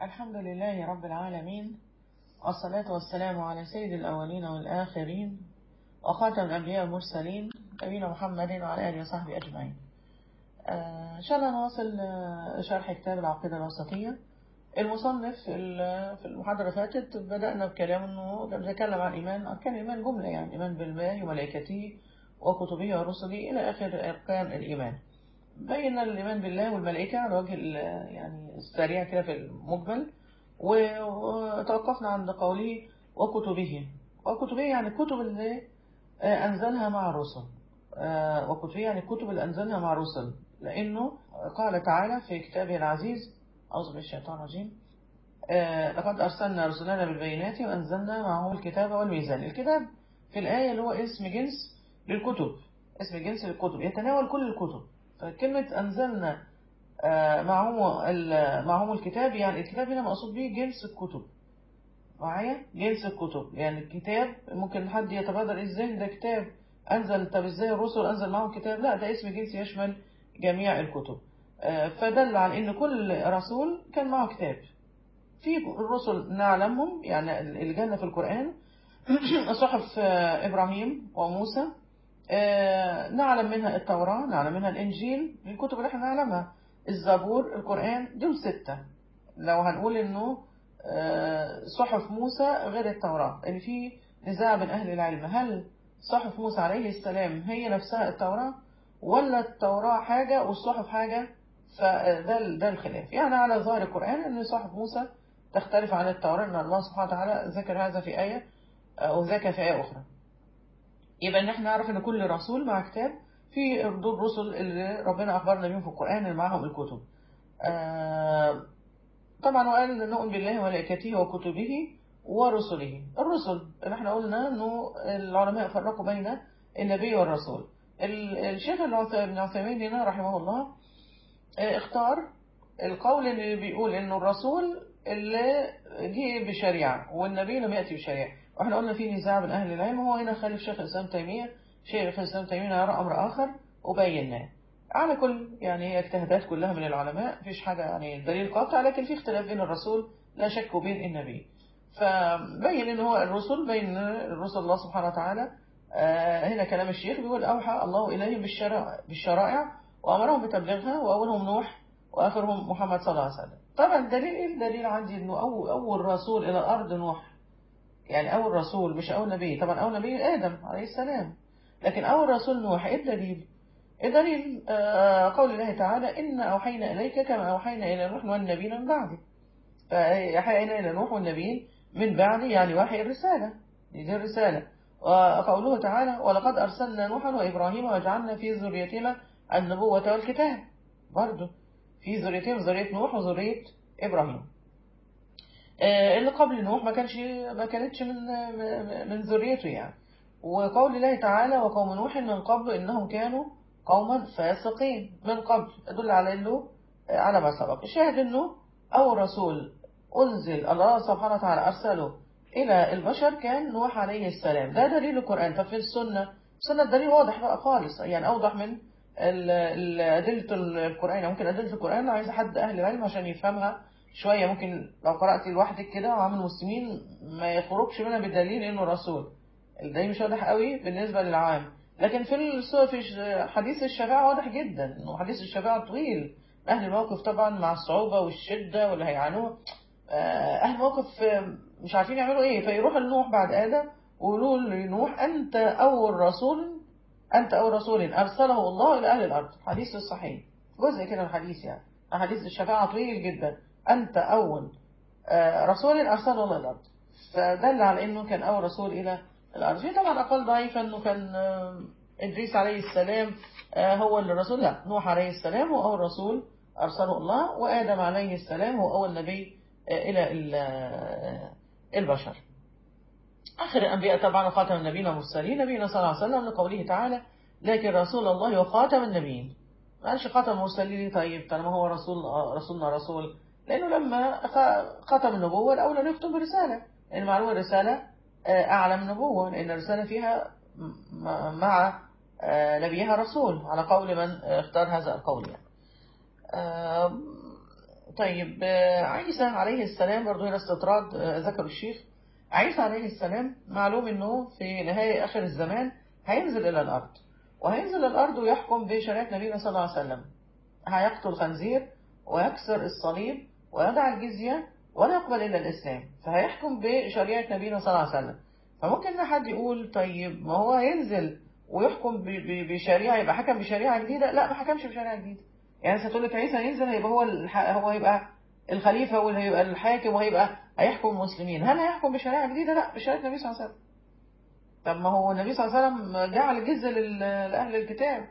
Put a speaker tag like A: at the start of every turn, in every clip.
A: الحمد لله رب العالمين والصلاة والسلام على سيد الأولين والآخرين وخاتم الأنبياء والمرسلين نبينا محمد وعلى آله وصحبه أجمعين آه، إن شاء الله نواصل آه، شرح كتاب العقيدة الوسطية المصنف في ال- في المحاضرة اللي فاتت بدأنا بكلام أنه نتكلم عن الإيمان أركان الإيمان جملة يعني إيمان بالله وملائكته وكتبه ورسله إلى آخر أركان الإيمان بينا الإيمان بالله والملائكة على وجه ال- يعني السريع كده في المجمل و- وتوقفنا عند قوله وكتبه وكتبه يعني الكتب اللي آه، أنزلها مع الرسل آه، وكتبه يعني الكتب اللي أنزلها مع الرسل لأنه قال تعالى في كتابه العزيز أعوذ بالله الشيطان الرجيم آه، لقد أرسلنا رسلنا بالبينات وأنزلنا معهم الكتاب والميزان الكتاب في الآية اللي هو اسم جنس للكتب اسم جنس للكتب يتناول كل الكتب فكلمة أنزلنا آه، معهم ال- معهم الكتاب يعني الكتاب هنا مقصود به جنس الكتب معايا جنس الكتب يعني الكتاب ممكن حد يتبادر الذهن ده كتاب أنزل طب إزاي الرسل أنزل معهم كتاب لا ده اسم جنس يشمل جميع الكتب آه، فدل على إن كل رسول كان معه كتاب في الرسل نعلمهم يعني اللي جانا في القرآن صحف آه، إبراهيم وموسى آه، نعلم منها التوراة نعلم منها الإنجيل الكتب اللي احنا نعلمها الزبور القرآن دول ستة لو هنقول إنه آه، صحف موسى غير التوراة إن في نزاع بين أهل العلم هل صحف موسى عليه السلام هي نفسها التوراة ولا التوراة حاجة والصحف حاجة فده ال- ده الخلاف يعني على ظاهر القرآن إن صحف موسى تختلف عن التوراة إن الله سبحانه وتعالى ذكر هذا في آية آه، وذكر في آية أخرى يبقى ان احنا نعرف ان كل رسول مع كتاب في دول رسل اللي ربنا اخبرنا بيهم في القران اللي معاهم الكتب آه طبعا وقال نؤمن بالله وملائكته وكتبه ورسله الرسل اللي احنا قلنا انه العلماء فرقوا بين النبي والرسول ال- الشيخ العث- ابن عثيمين هنا رحمه الله آه، اختار القول اللي بيقول انه الرسول اللي جه بشريعة والنبي لم يأتي بشريعة واحنا قلنا في نزاع بين اهل العلم وهو هنا خالف شيخ الاسلام تيمية شيخ الاسلام تيمية يرى امر اخر وبيناه على كل يعني هي اجتهادات كلها من العلماء مفيش حاجة يعني دليل قاطع لكن في اختلاف بين الرسول لا شك وبين النبي فبين ان هو الرسل بين الرسل الله سبحانه وتعالى آه، هنا كلام الشيخ بيقول اوحى الله اليهم بالشرائع بالشرائع وامرهم بتبليغها واولهم نوح واخرهم محمد صلى الله عليه وسلم طبعا دليل ايه الدليل عندي انه اول اول رسول الى الارض نوح يعني اول رسول مش اول نبي طبعا اول نبي ادم عليه السلام لكن اول رسول نوح ايه الدليل الدليل آه، قول الله تعالى إنا أوحينا إليك كما أوحينا إلى نوح والنبيين من بعده فأوحينا إلى نوح والنبيين من بعده يعني وحي الرسالة دي الرسالة وقوله تعالى ولقد أرسلنا نوحا وإبراهيم وجعلنا في ذريتهما النبوة والكتاب برضه في ذريتهم ذرية نوح وذرية إبراهيم آه، اللي قبل نوح ما كانش ما كانتش من من ذريته يعني وقول الله تعالى وقوم نوح من قبل إنهم كانوا قوما فاسقين من قبل يدل على انه على ما سبق الشاهد انه اول رسول انزل الله سبحانه وتعالى ارسله الى البشر كان نوح عليه السلام ده دليل القران طب في السنه السنه الدليل واضح بقى خالص يعني اوضح من ال- ال- ادله القران يعني ممكن ادله القران عايز حد اهل العلم عشان يفهمها شويه ممكن لو قرات لوحدك كده وعامل مسلمين ما يخرجش منها بدليل انه رسول الدليل مش واضح قوي بالنسبه للعام لكن في الس- في ش- حديث الشفاعة واضح جدا انه حديث الشفاعة طويل اهل الموقف طبعا مع الصعوبة والشدة واللي هيعانوه آه، اهل الموقف آه، مش عارفين يعملوا ايه فيروح لنوح بعد ادم ويقولوا لنوح انت اول رسول انت اول رسول ارسله الله الى اهل الارض حديث الصحيح جزء كده من الحديث يعني حديث الشفاعة طويل جدا انت اول آه، رسول ارسله الله الى الارض فدل على انه كان اول رسول الى الارض في طبعا اقوال ضعيفه انه كان آه، ادريس عليه السلام آه، هو اللي الرسول لا نوح عليه السلام هو اول رسول ارسله الله وادم عليه السلام هو اول نبي آه، الى ال- آه، البشر اخر الانبياء طبعا خاتم النبيين والمرسلين نبينا صلى الله عليه وسلم لقوله تعالى لكن رسول الله وخاتم النبيين ما قالش خاتم المرسلين طيب طالما هو رسول آه، رسولنا رسول لانه لما خ- ختم النبوه الاول يختم برساله لان معلومه الرساله آه، اعلى من النبوه لان الرساله فيها م- م- مع آه، نبيها رسول على قول من آه، اختار هذا القول يعني. آه، طيب آه، عيسى عليه السلام برضو هنا استطراد آه، ذكر الشيخ عيسى عليه السلام معلوم انه في نهاية اخر الزمان هينزل الى الارض وهينزل الارض ويحكم بشريعة نبينا صلى الله عليه وسلم هيقتل خنزير ويكسر الصليب ويدع الجزية ولا يقبل الا الاسلام فهيحكم بشريعة نبينا صلى الله عليه وسلم فممكن ان حد يقول طيب ما هو هينزل ويحكم ب- ب- بشريعة يبقى حكم بشريعة جديدة لا ما حكمش بشريعة جديدة يعني انت تقول لك عيسى هينزل هيبقى هو الح... هو هيبقى الخليفة وهيبقى الحاكم وهيبقى هيحكم المسلمين هل هيحكم بشريعة جديدة لا بشريعة النبي صلى الله عليه وسلم طب ما هو النبي صلى الله عليه وسلم جعل الجزية لل- لأهل الكتاب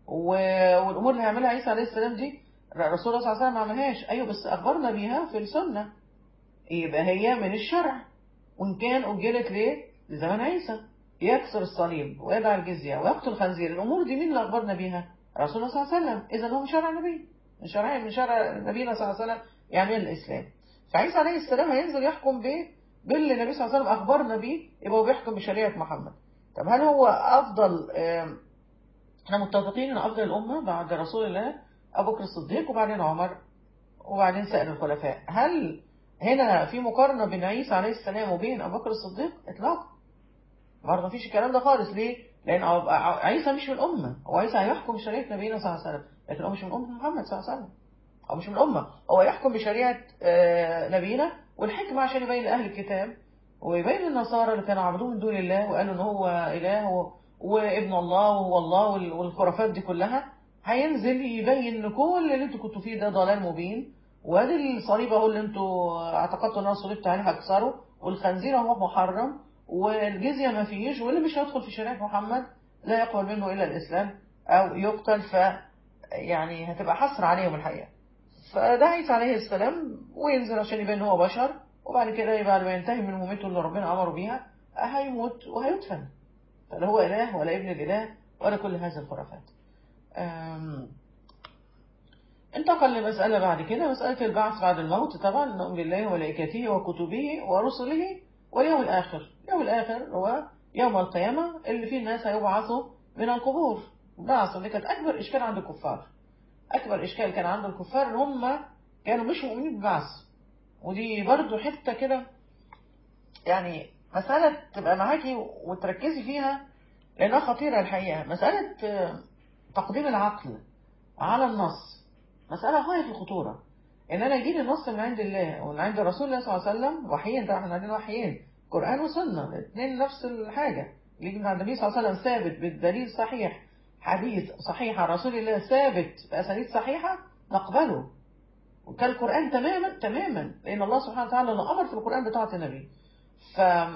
A: و- والأمور اللي هيعملها عيسى عليه السلام دي رسول الله صلى الله عليه وسلم ما عملهاش أيوه بس أخبرنا بيها في السنة يبقى هي من الشرع وإن كان أجلت ليه لزمن عيسى يكسر الصليب ويدع الجزية ويقتل الخنزير الأمور دي مين اللي أخبرنا بيها رسول الله صلى الله عليه وسلم إذا هو من شرع النبي من شرع من شرع نبينا صلى الله عليه وسلم يعني الإسلام فعيسى عليه السلام هينزل يحكم به باللي النبي صلى الله عليه وسلم أخبرنا بيه يبقى هو بيحكم بشريعة محمد طب هل هو أفضل آم، احنا متفقين ان افضل الامه بعد رسول الله ابو بكر الصديق وبعدين عمر وبعدين سائر الخلفاء هل هنا في مقارنه بين عيسى عليه السلام وبين ابو بكر الصديق اطلاقا برضه مفيش الكلام ده خالص ليه لان أب- عيسى مش من الامه هو عيسى هيحكم بشريعه نبينا صلى الله عليه وسلم لكن هو مش من امه محمد صلى الله عليه وسلم هو مش من الامه هو يحكم بشريعه آه، نبينا والحكمه عشان يبين لاهل الكتاب ويبين للنصارى اللي كانوا عبدوه من دون الله وقالوا ان هو اله و- وابن الله وهو الله وال- والخرافات دي كلها هينزل يبين ان كل اللي انتوا كنتوا فيه ده ضلال مبين وادي الصليب اهو اللي انتوا اعتقدتوا ان انا صلبت عليه هكسره والخنزير اهو محرم والجزيه ما فيش واللي مش هيدخل في شريعه محمد لا يقبل منه الا الاسلام او يقتل ف يعني هتبقى حسر عليهم الحقيقه فده عيسى عليه السلام وينزل عشان يبين ان هو بشر وبعد كده بعد ما ينتهي من مهمته اللي ربنا امره بيها هيموت وهيدفن فلا هو اله ولا ابن الاله ولا كل هذه الخرافات أم، انتقل لمسألة بعد كده مسألة البعث بعد الموت طبعا نؤمن بالله وملائكته وكتبه ورسله واليوم الآخر اليوم الآخر هو يوم القيامة اللي فيه الناس هيبعثوا من القبور بعث دي كانت أكبر إشكال عند الكفار أكبر إشكال كان عند الكفار إن هم كانوا مش مؤمنين بالبعث ودي برضو حتة كده يعني مسألة تبقى معاكي وتركزي فيها لأنها خطيرة الحقيقة مسألة آه، تقديم العقل على النص مسألة غاية في الخطورة إن أنا يجيلي النص من عند الله ومن عند رسول الله صلى الله عليه وسلم وحيين طبعا احنا عندنا وحيين قرآن وسنة الاثنين نفس الحاجة يجي من عند النبي صلى الله عليه وسلم ثابت بالدليل صحيح حديث صحيح عن رسول الله ثابت بأسانيد صحيحة نقبله وكالقرآن تماما تماما لأن الله سبحانه وتعالى اللي أمر في القرآن بطاعة النبي ف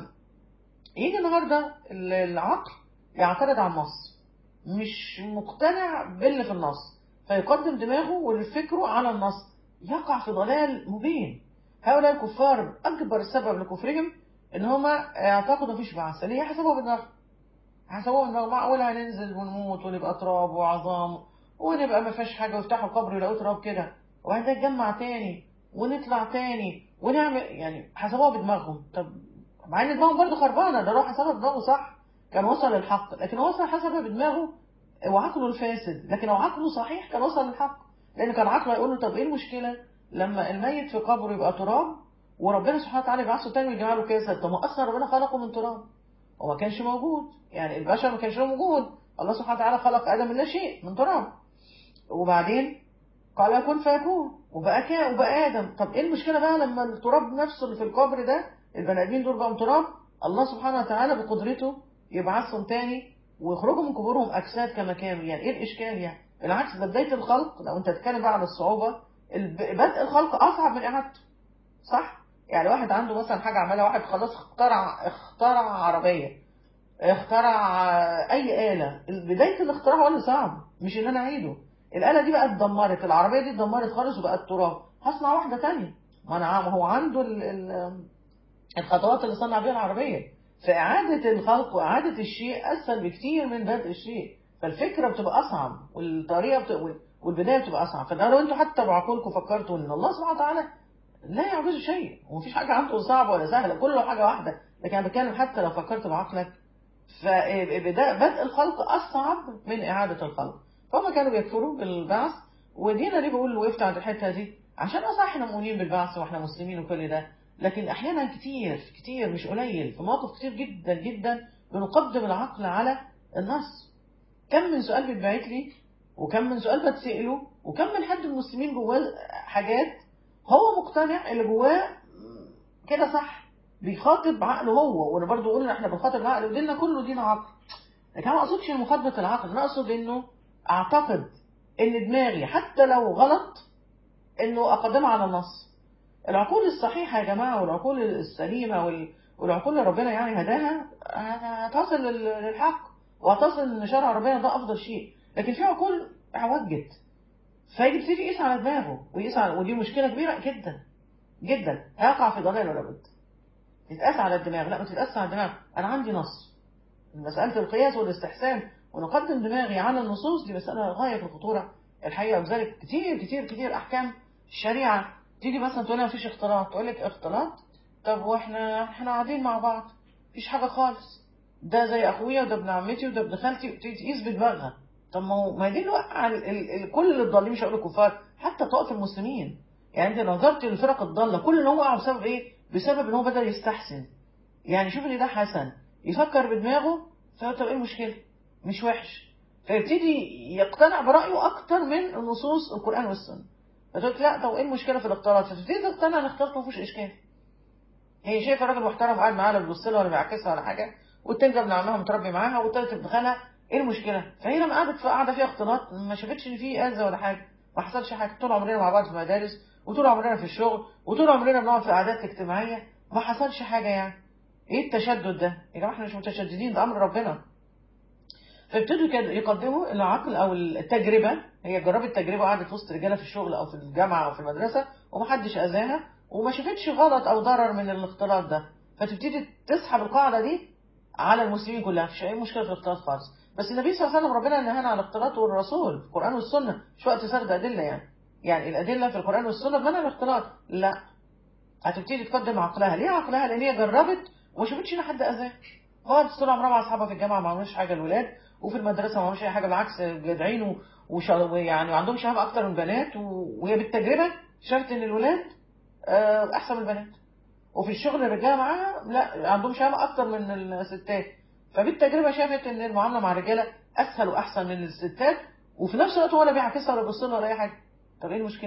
A: يجي النهارده العقل يعترض على النص مش مقتنع باللي في النص فيقدم دماغه وفكره على النص يقع في ضلال مبين هؤلاء الكفار أكبر سبب لكفرهم إن هما اعتقدوا مفيش بعث ليه حسبوها بدماغهم حسبوها بدماغهم معقول هننزل ونموت ونبقى تراب وعظام ونبقى ما فيهاش حاجة ويفتحوا القبر يلاقوا تراب كده وبعدين نتجمع تاني ونطلع تاني ونعمل يعني حسبوها بدماغهم طب مع ان دماغهم برضه خربانه ده لو حسبها بدماغه صح كان وصل للحق لكن هو وصل حسبها بدماغه وعقله الفاسد لكن لو عقله صحيح كان وصل للحق لان كان عقله يقول له طب ايه المشكله لما الميت في قبره يبقى تراب وربنا سبحانه وتعالى يبعثه تاني ويجعله كاسد طب ما اصلا ربنا خلقه من تراب هو ما كانش موجود يعني البشر ما كانش له وجود الله سبحانه وتعالى خلق ادم من لا شيء من تراب وبعدين قال يكون فيكون وبقى كا وبقى ادم طب ايه المشكله بقى لما التراب نفسه اللي في القبر ده البني ادمين دول بقوا تراب الله سبحانه وتعالى بقدرته يبعثهم تاني ويخرجوا من قبورهم اجساد كما كانوا يعني ايه الاشكال يعني بالعكس ده بدايه الخلق لو انت تتكلم بقى عن الصعوبه الب- بدء الخلق اصعب من اعادته صح يعني واحد عنده مثلا حاجه عملها واحد خلاص اخترع اخترع عربيه اخترع آه، اي آلة بداية الاختراع هو اللي صعب مش ان انا اعيده الآلة دي بقى اتدمرت العربية دي اتدمرت خالص وبقت تراب هصنع واحدة تانية ما انا عام- هو عنده ال ال الخطوات اللي صنع بيها العربية فإعادة الخلق وإعادة الشيء أسهل بكتير من بدء الشيء فالفكرة بتبقى أصعب والطريقة بتبقى والبداية بتبقى أصعب فده لو أنتوا حتى بعقولكم فكرتوا إن الله سبحانه وتعالى لا يعجزه شيء ومفيش حاجة عنده صعبة ولا سهلة كله حاجة واحدة لكن أنا بتكلم حتى لو فكرت بعقلك فبدأ بدء الخلق أصعب من إعادة الخلق فهم كانوا بيكفروا بالبعث ودينا ليه بقول وقفت عند الحتة دي عشان صح احنا مؤمنين بالبعث واحنا مسلمين وكل ده لكن احيانا كتير كتير مش قليل في مواقف كتير جدا جدا بنقدم العقل على النص كم من سؤال بيتبعت لي وكم من سؤال بتسأله وكم من حد من المسلمين جواه حاجات هو مقتنع اللي جواه كده صح بيخاطب عقله هو وانا برضو قلنا احنا بنخاطب العقل وديننا كله دين عقل لكن انا ما اقصدش مخاطبه العقل انا اقصد انه اعتقد ان دماغي حتى لو غلط انه اقدمها على النص العقول الصحيحه يا جماعه والعقول السليمه وال... والعقول اللي ربنا يعني هداها هتصل للحق وهتصل ان شرع ربنا ده افضل شيء لكن في عقول عوجت فيبتدي يقيس على دماغه ويقيس على ودي مشكله كبيره جدا جدا هيقع في ضلال ولا بد تتقاس على الدماغ لا ما تتقاس على الدماغ انا عندي نص مساله القياس والاستحسان ونقدم دماغي على النصوص دي مساله غايه في الخطوره الحقيقه وذلك كتير كتير كتير احكام الشريعه تيجي مثلا تقول لها مفيش اختلاط تقول لك اختلاط طب واحنا احنا قاعدين مع بعض مفيش حاجه خالص ده زي اخويا وده ابن عمتي وده ابن خالتي تقيس بدماغها طب ما هو ما دي الوقع كل الضالين مش هقول الكفار حتى طائف المسلمين يعني انت نظرت للفرق الضاله كل اللي هو وقع بسبب ايه؟ بسبب ان هو بدا يستحسن يعني شوف ان ده حسن يفكر بدماغه فطب ايه المشكله؟ مش وحش فيبتدي يقتنع برايه اكتر من النصوص القران والسنه فتقول لا طب ايه المشكله في الاختلاط؟ فتبتدي تقتنع ان الاختلاط ما فيهوش اشكال هي شايفه راجل محترم قاعد معاها لا بيبص لها ولا بيعكسها ولا حاجه والتاني ابن عمها متربي معاها والتالت ابن خالها ايه المشكله؟ فهي لما قعدت في قاعده فيها اختلاط ما شافتش ان في اذى ولا حاجه ما حصلش حاجه طول عمرنا مع بعض في المدارس وطول عمرنا في الشغل وطول عمرنا بنقعد في قعدات اجتماعيه ما حصلش حاجه يعني ايه التشدد ده؟ يا جماعه احنا مش متشددين ده امر ربنا فابتدوا يقدموا العقل او التجربه هي جربت تجربه وقعدت وسط رجاله في الشغل او في الجامعه او في المدرسه ومحدش اذاها وما شافتش غلط او ضرر من الاختلاط ده فتبتدي تسحب القاعده دي على المسلمين كلها مفيش اي مشكله في الاختلاط خالص بس النبي صلى الله عليه وسلم ربنا نهانا عن الاختلاط والرسول في القران والسنه مش وقت سرد ادله يعني يعني الادله في القران والسنه بمنع الاختلاط لا هتبتدي تقدم عقلها ليه عقلها لان هي جربت وما شافتش ان حد اذاها خالص طول عمرها مع اصحابها في الجامعه ما عملوش حاجه الولاد وفي المدرسه ما عملوش اي حاجه بالعكس جدعين ويعني وعندهم شهامه اكتر من البنات وهي بالتجربه شافت ان الولاد احسن من البنات وفي الشغل الرجاله معاها لا عندهم شهامه اكتر من الستات فبالتجربه شافت ان المعامله مع الرجاله اسهل واحسن من الستات وفي نفس الوقت ولا بيعكسها ولا بيبص ولا اي حاجه طب ايه المشكله؟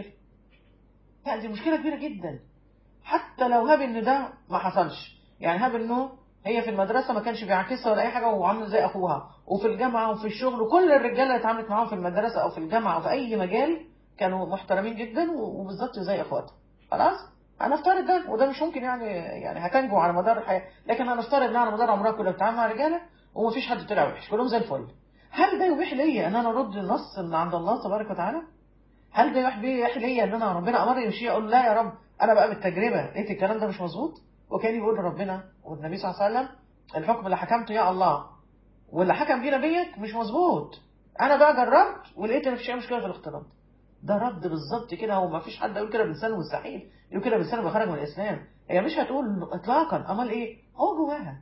A: لا دي مشكله كبيره جدا حتى لو هاب ان ده ما حصلش يعني هاب انه هي في المدرسه ما كانش بيعكسها ولا اي حاجه وعامله زي اخوها وفي الجامعه وفي الشغل وكل الرجاله اللي اتعاملت معاهم في المدرسه او في الجامعه او في اي مجال كانوا محترمين جدا وبالظبط زي اخواتها خلاص هنفترض ده وده مش ممكن يعني يعني هتنجو على مدار الحياه لكن هنفترض ان على مدار عمرها كلها بتتعامل مع رجاله ومفيش حد طلع وحش كلهم زي الفل هل ده يبيح ليا ان انا ارد النص من عند الله تبارك وتعالى هل ده يبيح ليا ان انا ربنا امرني يمشي اقول لا يا رب انا بقى بالتجربه لقيت الكلام ده مش مظبوط وكان يقول ربنا والنبي صلى الله عليه وسلم الحكم اللي حكمته يا الله واللي حكم بيه نبيك مش مظبوط انا بقى جربت ولقيت ان مفيش اي مشكله في الاختلاط ده رد بالظبط كده هو ما فيش حد يقول كده بلسانه مستحيل يقول كده بلسانه بخرج من الاسلام هي مش هتقول اطلاقا امال ايه هو جواها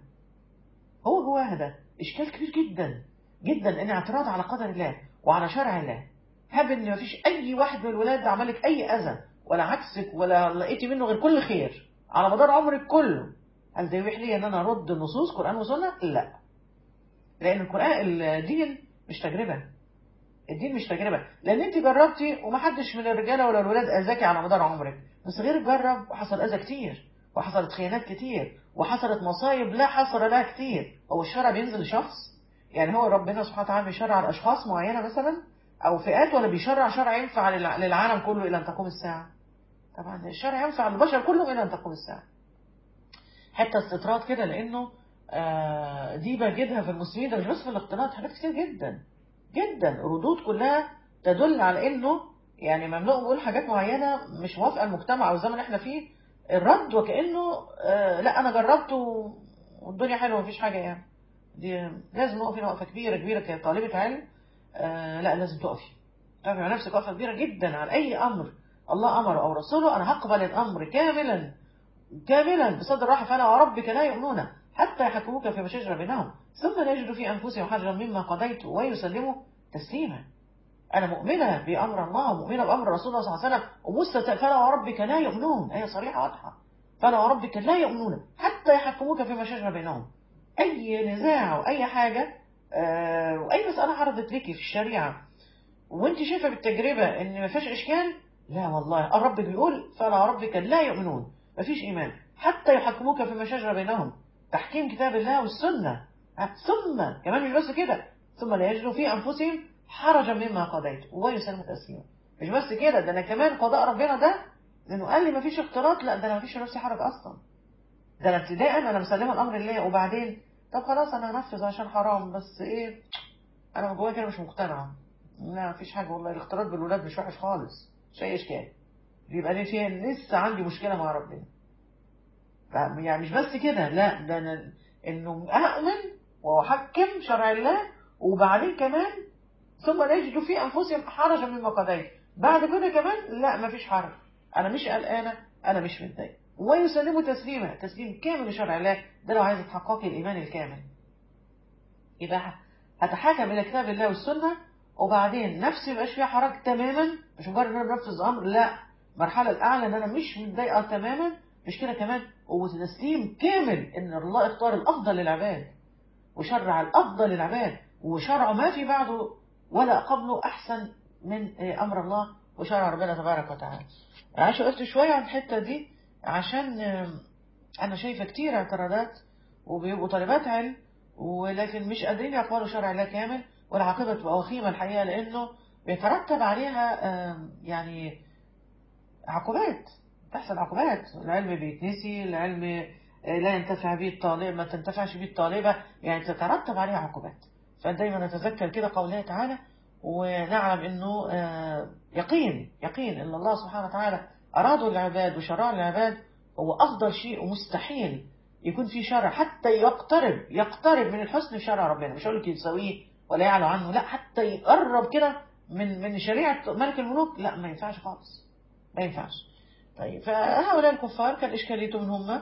A: هو جواها ده اشكال كبير جدا جدا ان اعتراض على قدر الله وعلى شرع الله هب ان ما فيش اي واحد من الولاد عمل لك اي اذى ولا عكسك ولا لقيتي منه غير كل خير على مدار عمرك كله هل ده يبيح لي ان انا ارد النصوص قران وسنه لا لان القران الدين مش تجربه الدين مش تجربه لان انت جربتي ومحدش من الرجاله ولا الولاد اذاكي على مدار عمرك بس غيرك جرب وحصل اذى كتير وحصلت خيانات كتير وحصلت مصايب لا حصر لها كتير هو الشرع بينزل لشخص يعني هو ربنا سبحانه وتعالى بيشرع لاشخاص معينه مثلا او فئات ولا بيشرع شرع ينفع للعالم كله الى ان تقوم الساعه طبعا الشرع ينفع للبشر كلهم الى ان تقوم الساعه حتى استطراد كده لانه آه دي بجدها في المسلمين ده مش بس في الاختلاط حاجات كتير جدا جدا ردود كلها تدل على انه يعني ممنوع نقول حاجات معينه مش موافقه المجتمع او الزمن اللي احنا فيه الرد وكانه آه لا انا جربت والدنيا حلوه مفيش حاجه يعني دي لازم نقف هنا وقفه كبيره كبيره كطالبه علم آه لا لازم تقفي تقفي على نفسك وقفه كبيره جدا على اي امر الله امره او رسوله انا هقبل الامر كاملا كاملا بصدر رحب فانا وربك لا يؤمنون حتى يحكموك فيما شجر بينهم ثم لا يجدوا في انفسهم حرجا مما قضيت ويسلموا تسليما انا مؤمنه بامر الله ومؤمنه بامر رسول الله صلى الله عليه وسلم ومست فلا وربك لا يؤمنون ايه صريحه واضحه فلا وربك لا يؤمنون حتى يحكموك فيما شجر بينهم اي نزاع واي حاجه آه واي مساله عرضت لك في الشريعه وانت شايفه بالتجربه ان ما فيهاش اشكال لا والله الرب بيقول فلا ربك لا يؤمنون ما فيش ايمان حتى يحكموك فيما شجر بينهم تحكيم كتاب الله والسنه ثم كمان مش بس كده ثم لا يجدوا في انفسهم حرجا مما قضيت ويسلموا تسليما مش بس كده ده انا كمان قضاء ربنا ده لانه قال لي ما فيش اختلاط لا ده انا ما فيش نفسي حرج اصلا ده انا ابتداء انا مسلمه الامر لله وبعدين طب خلاص انا هنفذ عشان حرام بس ايه انا من جوايا كده مش مقتنعه لا مفيش حاجه والله الاختلاط بالولاد مش وحش خالص مش اي اشكال بيبقى لي فيها لسه عندي مشكله مع ربنا يعني مش بس كده لا ده انا انه اؤمن واحكم شرع الله وبعدين كمان ثم لا يجدوا في انفسهم حرجا مما قضيت بعد كده كمان لا مفيش حرج انا مش قلقانه انا مش متضايق ويسلموا تسليما تسليم كامل لشرع الله ده لو عايز تحققي الايمان الكامل يبقى هتحاكم الى كتاب الله والسنه وبعدين نفسي مبقاش فيها حرج تماما مش مجرد ان انا بنفذ امر لا المرحله الاعلى ان انا مش متضايقه تماما مش كده كمان وتسليم كامل ان الله اختار الافضل للعباد وشرع الافضل للعباد وشرع ما في بعده ولا قبله احسن من امر الله وشرع ربنا تبارك وتعالى عشان قلت شويه عن الحته دي عشان انا شايفه كتير اعتراضات وبيبقوا طالبات علم ولكن مش قادرين يقبلوا شرع الله كامل والعاقبه تبقى وخيمه الحقيقه لانه بيترتب عليها يعني عقوبات تحصل عقوبات العلم بيتنسي العلم لا ينتفع به الطالب ما تنتفعش به الطالبة يعني تترتب عليها عقوبات فدايما نتذكر كده قوله تعالى ونعلم انه يقين يقين ان الله سبحانه وتعالى ارادوا العباد وشرع العباد هو افضل شيء ومستحيل يكون في شرع حتى يقترب يقترب من الحسن في شرع ربنا مش هقول لك يساويه ولا يعلو عنه لا حتى يقرب كده من من شريعه ملك الملوك لا ما ينفعش خالص ما ينفعش طيب فهؤلاء الكفار كان اشكاليتهم ان هم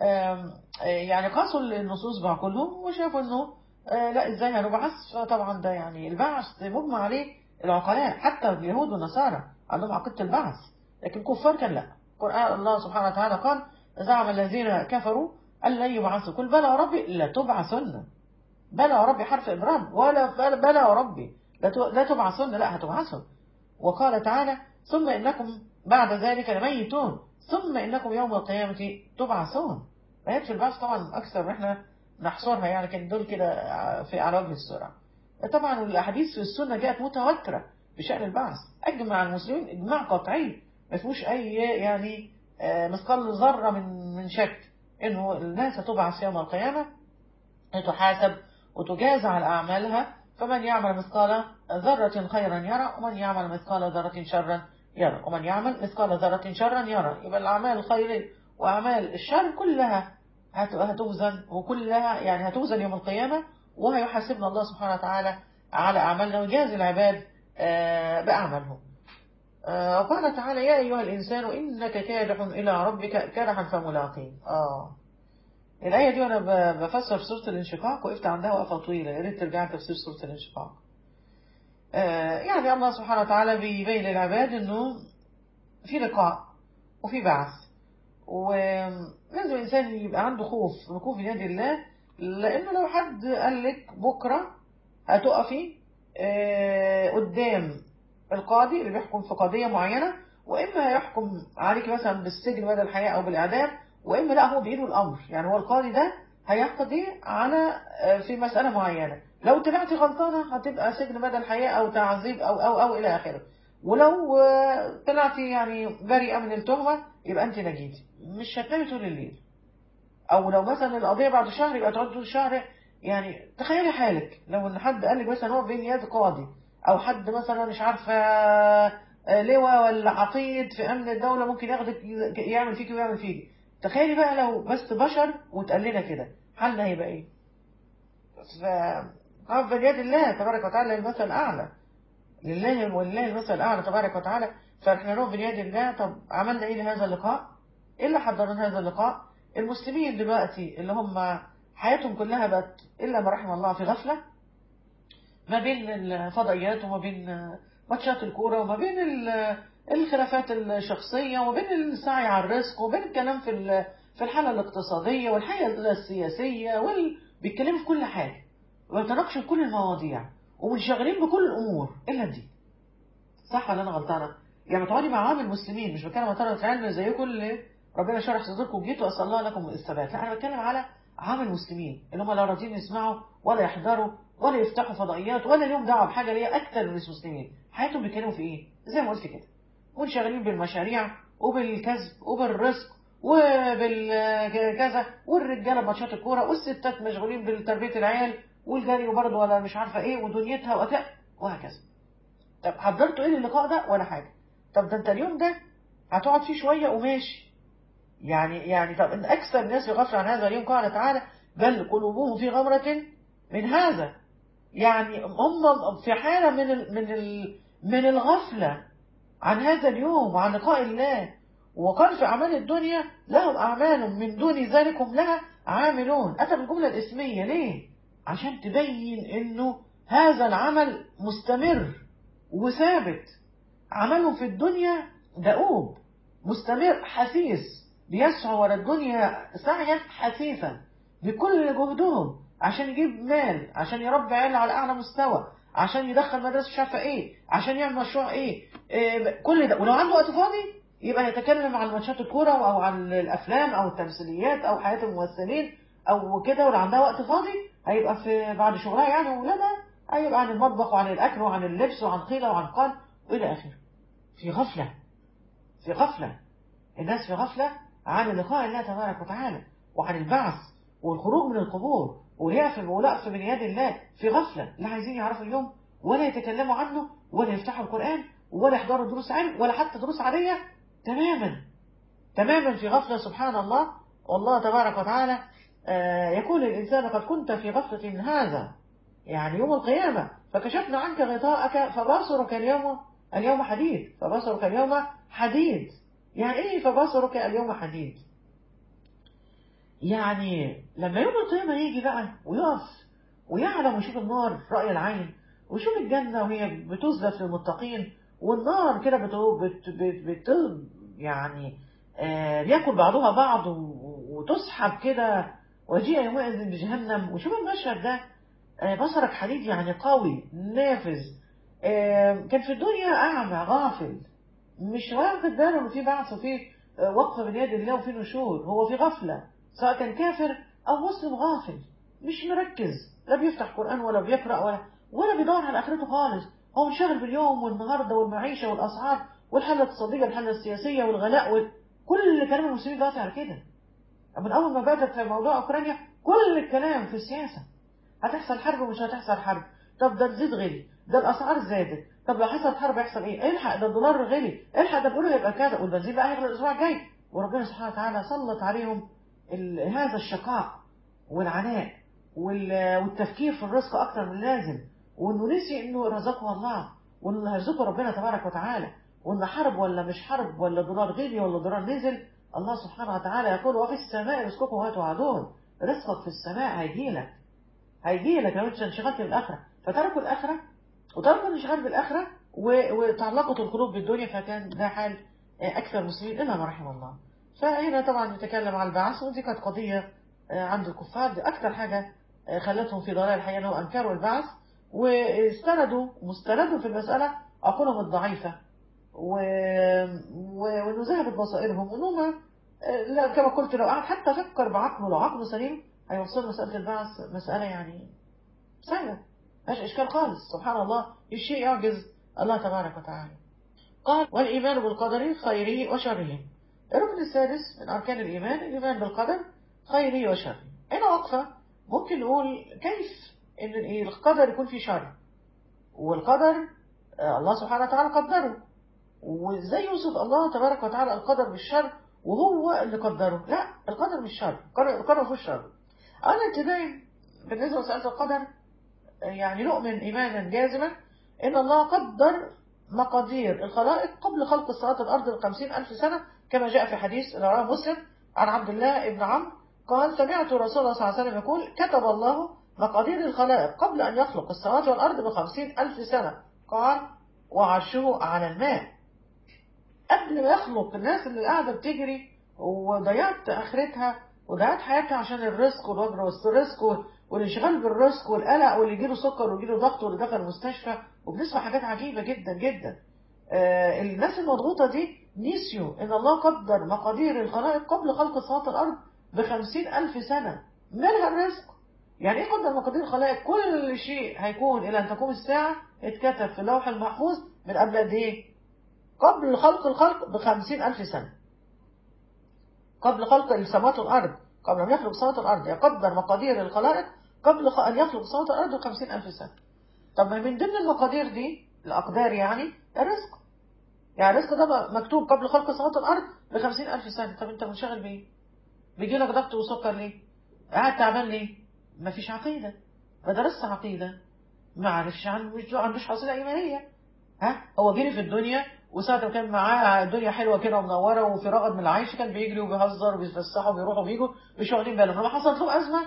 A: يعني قاسوا النصوص بعقولهم وشافوا انه لا ازاي هنبعث فطبعا ده يعني البعث مجمع عليه العقلاء حتى اليهود والنصارى عندهم عقيده البعث لكن الكفار كان لا قرآن الله سبحانه وتعالى قال زعم الذين كفروا أن لن يبعثوا قل بلى وربي لتبعثن بلى وربي حرف إبرام ولا بلى وربي لا تبعثن لا هتبعثن وقال تعالى ثم إنكم بعد ذلك لميتون ثم إنكم يوم القيامة تبعثون آيات في البعث طبعا أكثر احنا نحصرها يعني كان دول كده في على وجه السرعة طبعا الأحاديث في السنة جاءت متواترة بشأن البعث أجمع المسلمين إجماع قطعي ما فيهوش أي يعني مثقال ذرة من من شك إنه الناس تبعث يوم القيامة تحاسب وتجازى على أعمالها فمن يعمل مثقال ذرة خيرا يرى ومن يعمل مثقال ذرة شرا يرى ومن يعمل مثقال ذرة شرا يرى يبقى الأعمال الخير وأعمال الشر كلها هتوزن وكلها يعني هتوزن يوم القيامة وهيحاسبنا الله سبحانه وتعالى على أعمالنا ويجازي العباد بأعمالهم وقال تعالى يا أيها الإنسان إنك كادح إلى ربك كادحا فملاقيه آه الآية دي وأنا بفسر سورة الانشقاق وقفت عندها وقفة طويلة يا ريت ترجع تفسير سورة الانشقاق يعني الله سبحانه وتعالى بيبين للعباد إنه في لقاء وفي بعث ولازم الإنسان يبقى عنده خوف خوف من يد الله لأنه لو حد قال لك بكرة هتقفي قدام القاضي اللي بيحكم في قضية معينة وإما هيحكم عليك مثلا بالسجن بدل الحياة أو بالإعدام وإما لا هو بإيده الأمر يعني هو القاضي ده هيقضي على في مسألة معينة لو طلعتي غلطانة هتبقى سجن بدل الحياة أو تعذيب أو أو أو إلى آخره ولو طلعتي يعني بريئة من التهمة يبقى أنت نجيتي مش هتنامي طول الليل أو لو مثلا القضية بعد شهر يبقى تقعد طول شهر يعني تخيلي حالك لو إن حد قال لك مثلا هو بين يد قاضي أو حد مثلا مش عارفة لواء ولا عقيد في أمن الدولة ممكن ياخدك يعمل فيك ويعمل فيك تخيلي بقى لو بس بشر وتقال لنا كده حالنا هيبقى ايه ف بيد الله تبارك وتعالى المثل الأعلى لله ولله المثل الأعلى تبارك وتعالى فاحنا نروح بيد الله طب عملنا ايه لهذا اللقاء ايه اللي حضرنا هذا اللقاء المسلمين دلوقتي اللي هم حياتهم كلها بقت إلا ما رحم الله في غفلة ما بين الفضائيات وما بين ماتشات الكوره وما بين ال- الخلافات الشخصيه وبين السعي على الرزق وبين الكلام في ال- في الحاله الاقتصاديه والحاله السياسيه وال... بيتكلموا في كل حاجه ويتناقشوا في كل المواضيع ومنشغلين بكل الامور الا الدين صح ولا انا غلطانه؟ يعني تقعدي مع عام المسلمين مش بتكلم عن طلبه العلم زيكم اللي ربنا شرح صدوركم وجيتوا اسال الله لكم الثبات، لا انا بتكلم على عام المسلمين اللي هم لا راضيين يسمعوا ولا يحضروا ولا يفتحوا فضائيات ولا ليهم دعوه بحاجه ليها اكثر من المسلمين، حياتهم بيتكلموا في ايه؟ زي ما قلت كده. منشغلين بالمشاريع وبالكسب وبالرزق وبالكذا والرجاله بماتشات الكوره والستات مشغولين بتربيه العيال والجري وبرضه ولا مش عارفه ايه ودنيتها وكذا وهكذا. طب حضرتوا ايه للقاء ده ولا حاجه طب ده انت اليوم ده هتقعد فيه شويه وماشي يعني يعني طب ان اكثر الناس يغفل عن هذا اليوم قال تعالى بل قلوبهم في غمرة من هذا يعني هم في حالة من ال من ال من الغفلة عن هذا اليوم وعن لقاء الله وقال في أعمال الدنيا لهم أعمال من دون ذلك هم لها عاملون أتى بالجملة الاسمية ليه؟ عشان تبين إنه هذا العمل مستمر وثابت عملهم في الدنيا دؤوب مستمر حثيث بيسعوا ورا الدنيا سعيا حثيثا بكل جهدهم عشان يجيب مال عشان يربي عيال على اعلى مستوى عشان يدخل مدرسه مش عارفه ايه عشان يعمل مشروع ايه, إيه كل ده ولو عنده وقت فاضي يبقى يتكلم عن ماتشات الكوره او عن الافلام او التمثيليات او حياه الممثلين او كده ولو عندها وقت فاضي هيبقى في بعد شغلها يعني واولادها هيبقى عن المطبخ وعن الاكل وعن اللبس وعن قيله وعن قال والى اخره في غفله في غفله الناس في غفله عن لقاء الله تبارك وتعالى وعن البعث والخروج من القبور واليأس والوقف من يد الله في غفلة لا عايزين يعرفوا اليوم ولا يتكلموا عنه ولا يفتحوا القرآن ولا يحضروا دروس علم ولا حتى دروس عادية تماما تماما في غفلة سبحان الله والله تبارك وتعالى آه يقول الإنسان قد كنت في غفلة من هذا يعني يوم القيامة فكشفنا عنك غطاءك فبصرك اليوم اليوم حديد فبصرك اليوم حديد يعني ايه فبصرك اليوم حديد يعني لما يوم القيامة يجي بقى ويقف ويعلم ويشوف النار رأي العين ويشوف الجنة وهي بتزلف للمتقين والنار كده بت بت بت بت يعني آه بياكل بعضها بعض وتسحب كده وجيء يومئذ بجهنم وشوف المشهد ده آه بصرك حديد يعني قوي نافذ آه كان في الدنيا أعمى غافل مش واخد باله إن في بعث وفي وقفة من يد الله وفي نشور هو في غفلة سواء كان كافر أو مسلم غافل مش مركز لا بيفتح قرآن ولا بيقرأ ولا ولا بيدور على آخرته خالص هو منشغل باليوم والنهاردة والمعيشة والأسعار والحالة الاقتصادية والحالة السياسية والغلاء وكل كلام المسلمين دلوقتي على كده من أول ما بدأت في موضوع أوكرانيا كل الكلام في السياسة هتحصل حرب ومش هتحصل حرب طب ده الزيت غلي ده الأسعار زادت طب لو حصلت حرب يحصل إيه الحق ده الدولار غلي الحق ده بيقولوا هيبقى كذا والبنزين بقى هيغلى الأسبوع الجاي وربنا سبحانه وتعالى سلط عليهم هذا الشقاء والعناء والتفكير في الرزق أكتر من اللازم وإنه نسي إنه رزقه الله وإنه هيرزقه ربنا تبارك وتعالى وإن حرب ولا مش حرب ولا دولار غلي ولا دولار نزل الله سبحانه وتعالى يقول وفي السماء رزقكم وما توعدون رزقك في السماء هيجيلك هيجيلك لو انت انشغلت بالآخرة فتركوا الآخرة وتركوا الانشغال بالآخرة وتعلقت القلوب بالدنيا فكان ده حال أكثر المسلمين إلا ما رحم الله فهنا طبعا نتكلم عن البعث ودي كانت قضية عند الكفار دي أكثر حاجة خلتهم في ضلال الحقيقة أنهم أنكروا البعث واستندوا مستندوا في المسألة عقولهم الضعيفة و... و... وانه ذهبت بصائرهم وانهم لا كما قلت لو قعد حتى فكر بعقله لو عقله سليم هيوصل مسألة البعث مسألة يعني سهلة مش إشكال خالص سبحان الله الشيء يعجز الله تبارك وتعالى قال والإيمان بالقدر خيره وشره الركن السادس من أركان الإيمان الإيمان بالقدر خيره وشره هنا وقفة ممكن نقول كيف إن القدر يكون فيه شر والقدر الله سبحانه وتعالى قدره وازاي يوصف الله تبارك وتعالى القدر بالشر وهو اللي قدره لا القدر مش شر القدر فيه شر انا ابتدائي بالنسبه لمساله القدر يعني نؤمن ايمانا جازما ان الله قدر مقادير الخلائق قبل خلق السماوات والارض بخمسين الف سنه كما جاء في حديث رواه مسلم عن عبد الله بن عمرو قال سمعت رسول الله صلى الله عليه وسلم يقول كتب الله مقادير الخلائق قبل ان يخلق السماوات والارض بخمسين الف سنه قال وعرشه على الماء قبل ما يخلق الناس اللي قاعدة بتجري وضيعت آخرتها وضيعت حياتها عشان الرزق والوجر والرزق والانشغال بالرزق والقلق واللي يجيله سكر ويجيله ضغط واللي دخل المستشفى وبنسمع حاجات عجيبة جدا جدا آه الناس المضغوطة دي نسيوا ان الله قدر مقادير الخلائق قبل خلق السماوات والارض بخمسين الف سنة منها الرزق يعني ايه قدر مقادير الخلائق كل شيء هيكون الى ان تقوم الساعة اتكتب في اللوح المحفوظ من قبل قد ايه قبل خلق الخلق بخمسين الف سنة قبل خلق السماوات والارض قبل ان يخلق السماوات والارض يقدر مقادير الخلائق قبل ان يخلق السماوات والارض بخمسين الف سنة طب ما من ضمن المقادير دي الاقدار يعني الرزق يعني الرزق ده مكتوب قبل خلق السماوات والارض بخمسين الف سنة طب انت منشغل بايه بيجي لك ضغط وسكر ليه قاعد تعبان ليه مفيش عقيدة ما درست عقيدة ما عرفش عن مش عندوش حصيلة إيمانية ها هو جري في الدنيا وساعة ما كان معاه الدنيا حلوة كده ومنورة وفي رغد من العيش كان بيجري وبيهزر وبيتفسحوا وبيروحوا وبيجوا مش واخدين بالهم لما حصلت له أزمة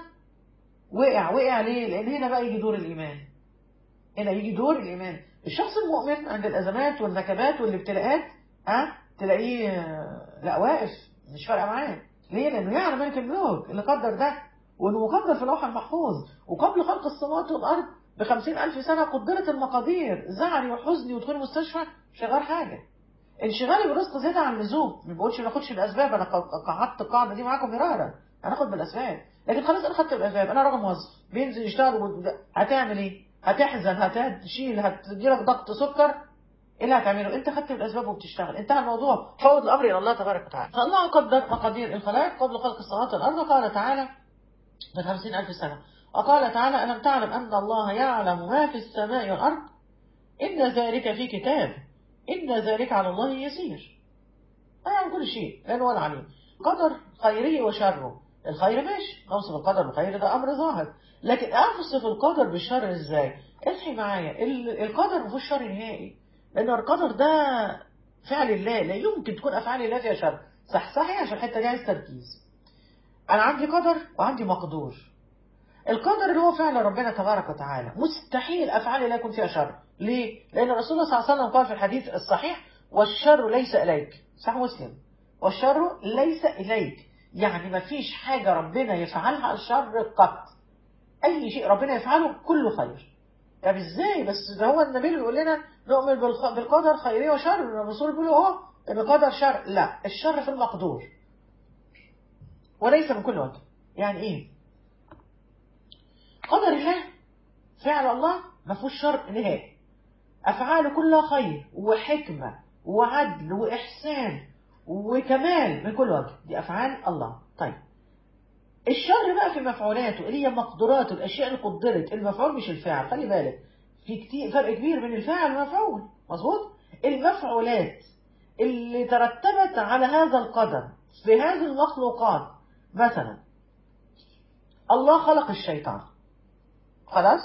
A: وقع وقع ليه؟ لأن هنا بقى يجي دور الإيمان هنا يجي دور الإيمان الشخص المؤمن عند الأزمات والنكبات والابتلاءات ها تلاقيه لا واقف مش فارقة معاه ليه؟ لأنه يعلم ملك الملوك اللي قدر ده وانه مقدر في اللوح المحفوظ وقبل خلق السماوات والارض بخمسين الف سنة قدرت المقادير زعلي وحزني ودخول المستشفى شغال حاجة انشغالي بالرزق زيادة عن اللزوم ما بقولش ما ناخدش الاسباب انا قعدت القاعدة دي معاكم مرارا هناخد بالاسباب لكن خلاص انا خدت بالاسباب انا راجل موظف بينزل يشتغل و... هتعمل ايه هتحزن هتشيل هتجيلك ضغط سكر ايه اللي هتعمله انت خدت بالاسباب وبتشتغل انتهى الموضوع فوض الامر الى الله تبارك وتعالى الله قدر مقادير الخلائق قبل خلق السماوات والارض قال تعالى بخمسين ألف سنة وقال تعالى ألم تعلم أن الله يعلم ما في السماء والأرض إن ذلك في كتاب إن ذلك على الله يسير يعلم كل شيء لأنه هو العليم قدر خيره وشره الخير ماشي نوصف القدر بالخير ده أمر ظاهر لكن أوصف القدر بالشر إزاي اصحي معايا القدر ما فيهوش شر نهائي لأن القدر ده فعل الله لا يمكن تكون أفعال الله فيها شر صحصحي عشان الحتة دي عايز تركيز أنا عندي قدر وعندي مقدور القدر اللي هو فعل ربنا تبارك وتعالى مستحيل أفعال لا يكون فيها شر ليه؟ لأن الرسول صلى الله عليه وسلم قال في الحديث الصحيح والشر ليس إليك صح مسلم والشر ليس إليك يعني ما فيش حاجة ربنا يفعلها الشر قط أي شيء ربنا يفعله كله خير طب ازاي بس ده هو النبي بيقول لنا نؤمن بالقدر خيري وشر الرسول بيقول اهو ان القدر شر لا الشر في المقدور وليس من كل وجه يعني ايه قدر الله فعل الله ما فيهوش شر نهائي افعاله كلها خير وحكمه وعدل واحسان وكمال من كل وجه دي افعال الله طيب الشر بقى في مفعولاته اللي هي مقدوراته الاشياء اللي قدرت المفعول مش الفاعل خلي بالك في كتير فرق كبير بين الفاعل والمفعول مظبوط المفعولات اللي ترتبت على هذا القدر في هذه المخلوقات مثلا الله خلق الشيطان خلاص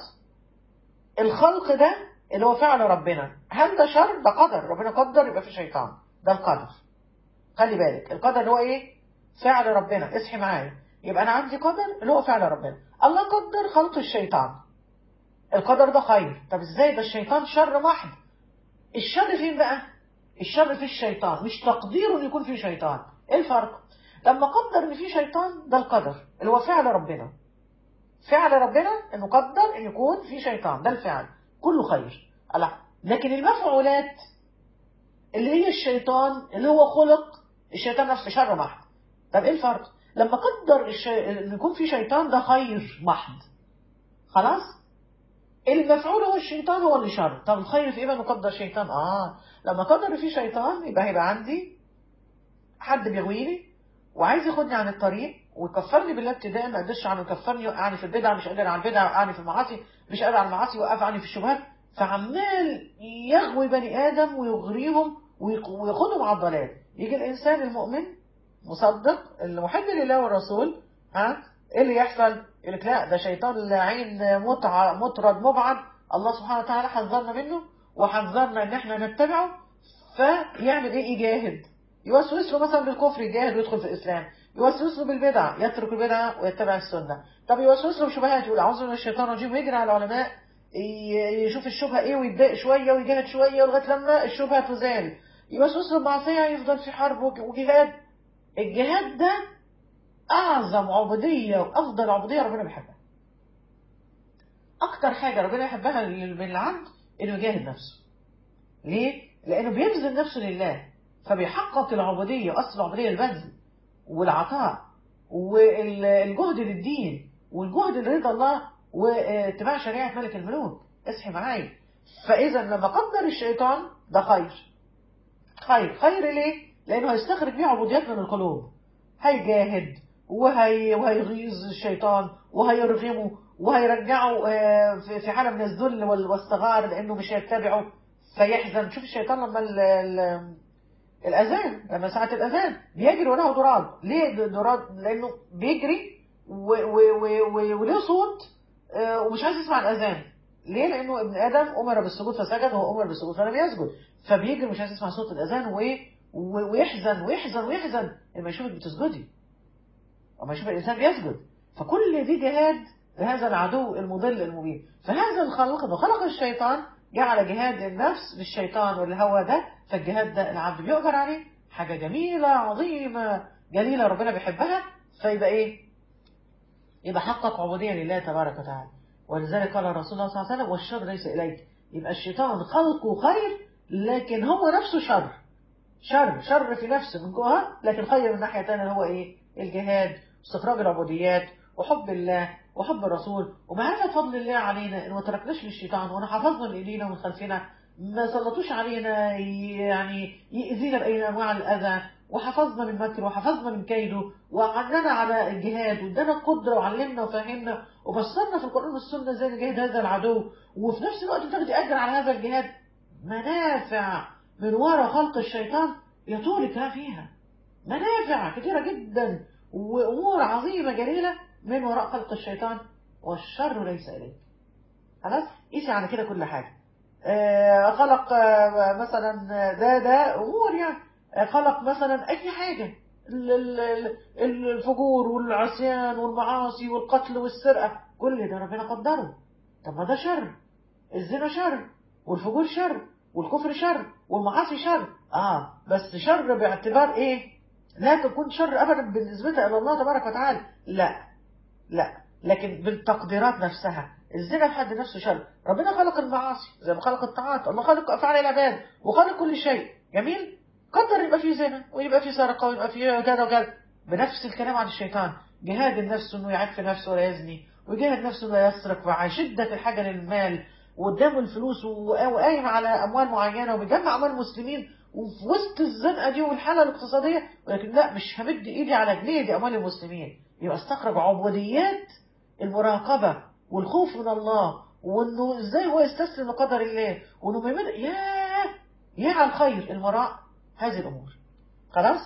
A: الخلق ده اللي هو فعل ربنا هل ده شر ده قدر ربنا قدر يبقى في شيطان ده القدر خلي بالك القدر اللي هو ايه فعل ربنا اصحي معايا يبقى انا عندي قدر اللي هو فعل ربنا الله قدر خلق الشيطان القدر ده خير طب ازاي ده الشيطان شر محض الشر فين بقى الشر في الشيطان مش تقديره ان يكون في شيطان ايه الفرق لما قدر ان في شيطان ده القدر اللي هو فعل ربنا فعل ربنا انه قدر ان يكون في شيطان ده الفعل كله خير الله لكن المفعولات اللي هي الشيطان اللي هو خلق الشيطان نفسه شر محض طب ايه الفرق لما قدر الشي... ان يكون في شيطان ده خير محض خلاص المفعول هو الشيطان هو اللي شر طب الخير في ايه بقى مقدر شيطان اه لما قدر في شيطان يبقى هيبقى عندي حد بيغويني وعايز ياخدني عن الطريق ويكفرني بالله ابتداء ما قدرش عنه يكفرني يوقعني في البدع مش قادر على البدع يوقعني في المعاصي مش قادر على المعاصي يوقف عني في الشبهات فعمال يغوي بني ادم ويغريهم وياخدهم على الضلال يجي الانسان المؤمن مصدق المحب لله والرسول ها ايه اللي يحصل يقول لك لا ده شيطان لعين متع مطرد مبعد الله سبحانه وتعالى حذرنا منه وحذرنا ان احنا نتبعه فيعمل ايه يجاهد يوسوس له مثلا بالكفر يجاهد ويدخل في الاسلام يوسوس له بالبدع يترك البدع ويتبع السنه طب يوسوس له بشبهات يقول اعوذ من الشيطان الرجيم ويجري على العلماء ي- يشوف الشبهة ايه ويتضايق شوية ويجاهد شوية لغاية لما الشبهة تزال يوسوس المعصية يفضل في حرب وج- وجهاد الجهاد ده أعظم عبودية وأفضل عبودية ربنا بيحبها أكتر حاجة ربنا يحبها لل- من العبد إنه يجاهد نفسه ليه؟ لأنه بيبذل نفسه لله فبيحقق العبودية وأصل العبودية البذل والعطاء والجهد للدين والجهد لرضا الله واتباع شريعة ملك الملوك اصحي معايا فإذا لما قدر الشيطان ده خير خير خير ليه؟ لأنه هيستخرج بيه عبوديات من القلوب هيجاهد وهي وهيغيظ الشيطان وهيرغمه وهيرجعه آه، في في حالة من الذل وال- والصغار لأنه مش هيتبعه فيحزن شوف الشيطان لما ال- ال- الأذان لما ساعة الأذان بيجري وراه ضراب ليه د- ضراب لأنه بيجري و- و- و- و- وليه صوت آه، ومش عايز يسمع الأذان ليه لأنه ابن آدم أمر بالسجود فسجد وهو أمر بالسجود فلم يسجد فبيجري مش عايز يسمع صوت الأذان و... و- ويحزن ويحزن ويحزن لما يشوفك بتسجدي وما يشوف الإنسان بيسجد فكل دي جهاد لهذا العدو المضل المبين فهذا الخلق انه خلق الشيطان جعل جهاد النفس بالشيطان والهوى ده فالجهاد ده العبد بيؤجر عليه حاجة جميلة عظيمة جليلة ربنا بيحبها فيبقى ايه يبقى حقق عبودية لله تبارك وتعالى ولذلك قال الرسول الله صلى الله عليه وسلم والشر ليس إليك يبقى الشيطان خلقه خير لكن هو نفسه شر شر شر في نفسه من جوه لكن خير من ناحية تانية اللي هو ايه الجهاد واستخراج العبوديات وحب الله وحب الرسول ومعرفة فضل الله علينا ان ما تركناش للشيطان وان حفظنا من ايدينا ومن خلفنا ما سلطوش علينا يعني يأذينا بأي أنواع الأذى وحفظنا من مكر وحفظنا من كيده وعننا على الجهاد وادانا القدرة وعلمنا وفهمنا وفسرنا في القرآن والسنة ازاي نجاهد هذا العدو وفي نفس الوقت بتاخدي أجر على هذا الجهاد منافع من وراء خلق الشيطان يطولك فيها منافع كثيرة جدا وأمور عظيمة جليلة من وراء خلق الشيطان والشر ليس إليك خلاص قيسي على كده كل حاجة آه، خلق آه، مثلا ده ده أمور يعني آه، خلق مثلا أي حاجة ال- ال- ال- الفجور والعصيان والمعاصي والقتل والسرقة كل ده ربنا قدره طب ما ده شر الزنا شر والفجور شر والكفر شر والمعاصي شر اه بس شر باعتبار ايه لا تكون شر ابدا بالنسبه الى الله تبارك وتعالى لا لا لكن بالتقديرات نفسها الزنا في حد نفسه شر ربنا خلق المعاصي زي ما خلق الطاعات الله خلق افعال العباد وخلق كل شيء جميل قدر يبقى فيه زنا ويبقى فيه سرقه ويبقى فيه كذا وكذا بنفس الكلام عن الشيطان جهاد النفس انه يعف نفسه ولا يزني ويجاهد نفسه لا يسرق مع شده الحاجه للمال وقدامه الفلوس وقايم على اموال معينه وبيجمع اموال المسلمين وفي وسط الزنقه دي والحاله الاقتصاديه ولكن لا مش همد ايدي على جنيه دي اموال المسلمين يبقى استخرج عبوديات المراقبه والخوف من الله وانه ازاي هو يستسلم لقدر الله وانه ما يمد ياه يا على الخير المراء هذه الامور خلاص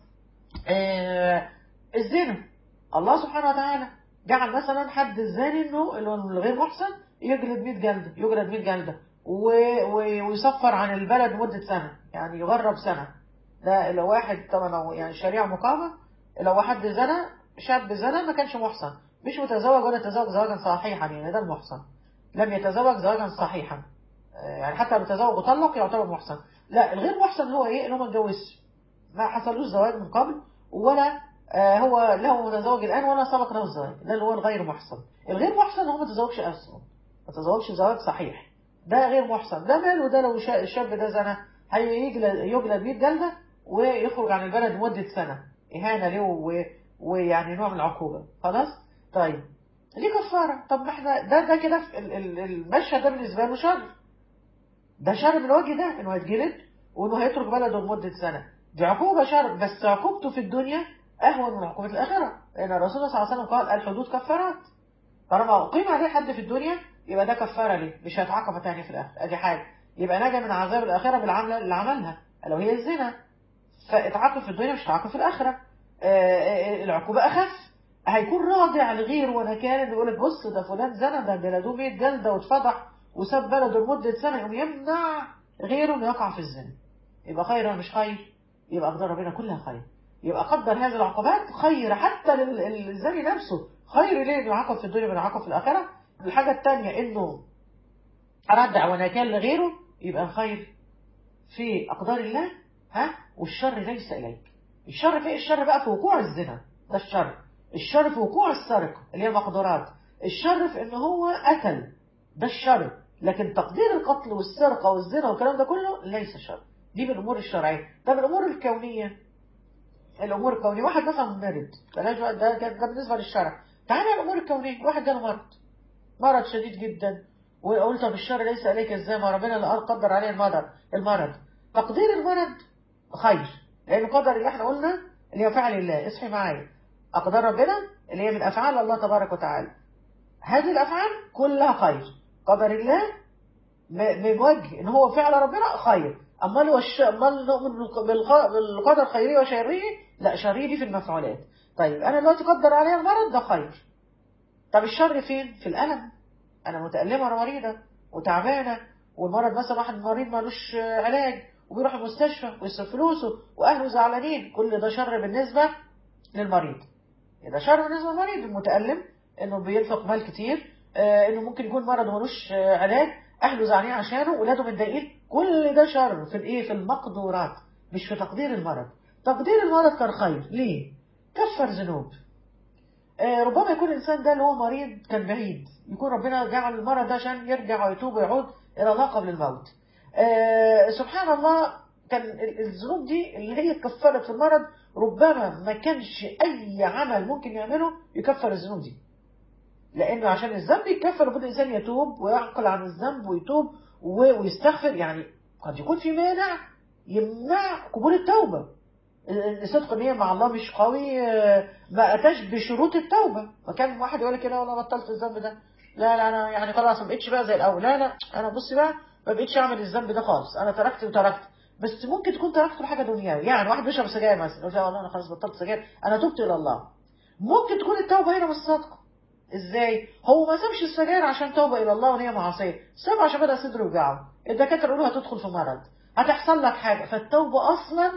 A: آه الزنا الله سبحانه وتعالى جعل مثلا حد الزاني انه اللي هو الغير محسن يجلد 100 جلده يجلد 100 جلده و... و... ويصفر عن البلد لمده سنه يعني يغرب سنه ده لو واحد طبعا لو يعني الشريعه مقامه لو واحد زنى شاب زنى ما كانش محسن مش متزوج ولا تزوج زواجا صحيحا يعني ده المحسن لم يتزوج زواجا صحيحا يعني حتى لو تزوج وطلق يعتبر محسن لا الغير محسن هو ايه ان هو ما اتجوزش ما حصلوش زواج من قبل ولا آه هو له متزوج الان ولا سبق له الزواج ده اللي هو الغير محسن الغير محسن هو ما تزوجش اصلا ما تزوجش زواج صحيح ده غير محسن ده ماله ده لو الشاب ده زنى هيجلد يجلد 100 جلده ويخرج عن البلد لمده سنه اهانه له ويعني نوع من العقوبه خلاص طيب ليه كفاره طب ما احنا ده ده كده المشهد ده بالنسبه له شر ده شر من الوجه ده انه هيتجلد وانه هيترك بلده لمده سنه دي عقوبه شر بس عقوبته في الدنيا اهون من عقوبه الاخره لان الرسول صلى الله عليه وسلم قال الحدود كفارات طالما اقيم عليه حد في الدنيا يبقى ده كفاره ليه مش هيتعاقب تاني في الاخره ادي حاجه يبقى نجا من عذاب الاخره بالعمله اللي عملها لو هي الزنا فاتعاقب في الدنيا مش هيتعاقب في الاخره آآ العقوبه اخف هيكون راجع لغيره ونكال يقول لك بص ده فلان زنى ده جلدوه 100 جلده واتفضح وساب بلده لمده سنه يقوم يمنع غيره انه يقع في الزنا يبقى خير ولا مش خير يبقى اقدار ربنا كلها خير يبقى قدر هذه العقوبات خير حتى للزاني نفسه خير ليه انه يعاقب في الدنيا من يعاقب في الاخره الحاجه الثانيه انه ردع ونكال لغيره يبقى الخير في أقدار الله ها والشر ليس إليك الشر في الشر بقى في وقوع الزنا ده الشر الشر في وقوع السرقة اللي هي المقدورات الشر في ان هو قتل ده الشر لكن تقدير القتل والسرقة والزنا والكلام ده كله ليس شر دي من الأمور الشرعية ده من الأمور الكونية الأمور الكونية واحد مثلا مرض بلاش بقى ده, ده, ده بالنسبة للشرع تعالى الأمور الكونية واحد جاله مرض مرض شديد جدا وقلت طب الشر ليس عليك ازاي ما ربنا اللي قال قدر عليه المرض المرض تقدير المرض خير لأن قدر اللي احنا قلنا اللي هي فعل الله اصحي معايا أقدار ربنا اللي هي من أفعال الله تبارك وتعالى هذه الأفعال كلها خير قدر الله من وجه إن هو فعل ربنا خير أما لو الش... أما نؤمن بالقدر خيري وشري لا شري دي في المفعولات طيب أنا دلوقتي قدر عليا المرض ده خير طب الشر فين؟ في الألم أنا متألمة أنا مريضة وتعبانة والمرض مثلا واحد مريض مالوش علاج وبيروح المستشفى ويصرف فلوسه وأهله زعلانين كل ده شر بالنسبة للمريض ده شر بالنسبة للمريض المتألم إنه بينفق مال كتير آه إنه ممكن يكون مرض ملوش آه علاج أهله زعلانين عشانه ولاده متضايقين كل ده شر في الإيه في المقدورات مش في تقدير المرض تقدير المرض كان خير ليه؟ كفر ذنوب آه ربما يكون الإنسان ده اللي هو مريض كان بعيد يكون ربنا جعل المرض ده عشان يرجع ويتوب ويعود إلى الله قبل الموت آه سبحان الله كان الذنوب دي اللي هي اتكفرت في المرض ربما ما كانش أي عمل ممكن يعمله يكفر الذنوب دي لأنه عشان الذنب يتكفر لابد الإنسان يتوب ويعقل عن الذنب ويتوب ويستغفر يعني قد يكون في مانع يمنع قبول التوبة صدق النية مع الله مش قوي ما أتاش بشروط التوبة وكان واحد يقول لك لا والله بطلت الذنب ده لا لا أنا يعني خلاص ما بقتش بقى زي الأول لا لا أنا بصي بقى ما بقتش أعمل الذنب ده خالص أنا تركت وتركت بس ممكن تكون تركت لحاجة دنيوية يعني واحد بيشرب سجاير مثلا يقول لا والله أنا خلاص بطلت سجاير أنا تبت إلى الله ممكن تكون التوبة هنا مش صادقة ازاي هو ما سابش السجاير عشان توبة الى الله وهي معصية ساب عشان بدأ صدره يوجعه الدكاترة يقولوا هتدخل في مرض هتحصل لك حاجة فالتوبة اصلا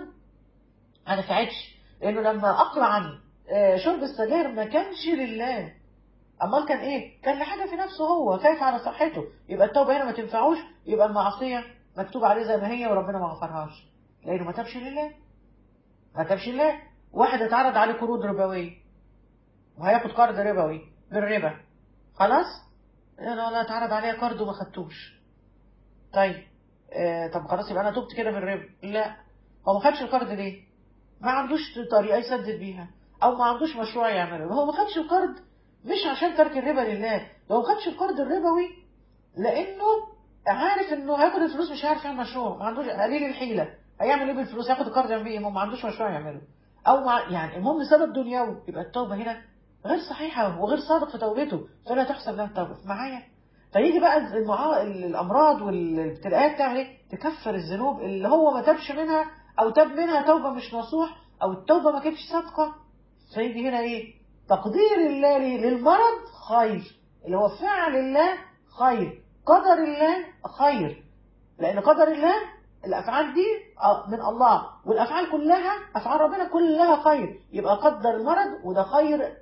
A: ما نفعتش لانه لما اقلع عن شرب السجاير ما كانش لله امال كان ايه كان لحاجة في نفسه هو خايف على صحته يبقى التوبة هنا ما تنفعوش يبقى المعصية مكتوب عليه زي ما هي وربنا ما غفرهاش لانه ما تابش لله ما تابش لله واحد اتعرض عليه قروض ربويه وهياخد قرض ربوي بالربا خلاص انا ولا اتعرض عليا قرض وما خدتوش طيب آه طب خلاص يبقى انا تبت كده من الربا لا هو ما خدش القرض ليه ما عندوش طريقه يسدد بيها او ما عندوش مشروع يعمله هو ما خدش القرض مش عشان ترك الربا لله ده هو ما خدش القرض الربوي لانه عارف انه هياخد الفلوس مش عارف يعمل مشروع ما عندوش قليل الحيله هيعمل ايه بالفلوس هياخد القرض يعمل ايه ما عندوش مشروع يعمله او مع يعني المهم سبب دنيوي يبقى التوبه هنا غير صحيحة وغير صادق في توبته فلا تحسب له التوبة معايا فيجي بقى المعا... الأمراض والابتلاءات تعمل ايه تكفر الذنوب اللي هو ما تابش منها أو تاب منها توبة مش نصوح أو التوبة ما كانتش صادقة فيجي هنا ايه تقدير الله للمرض خير اللي هو فعل الله خير قدر الله خير لأن قدر الله الأفعال دي من الله والأفعال كلها أفعال ربنا كلها خير يبقى قدر المرض وده خير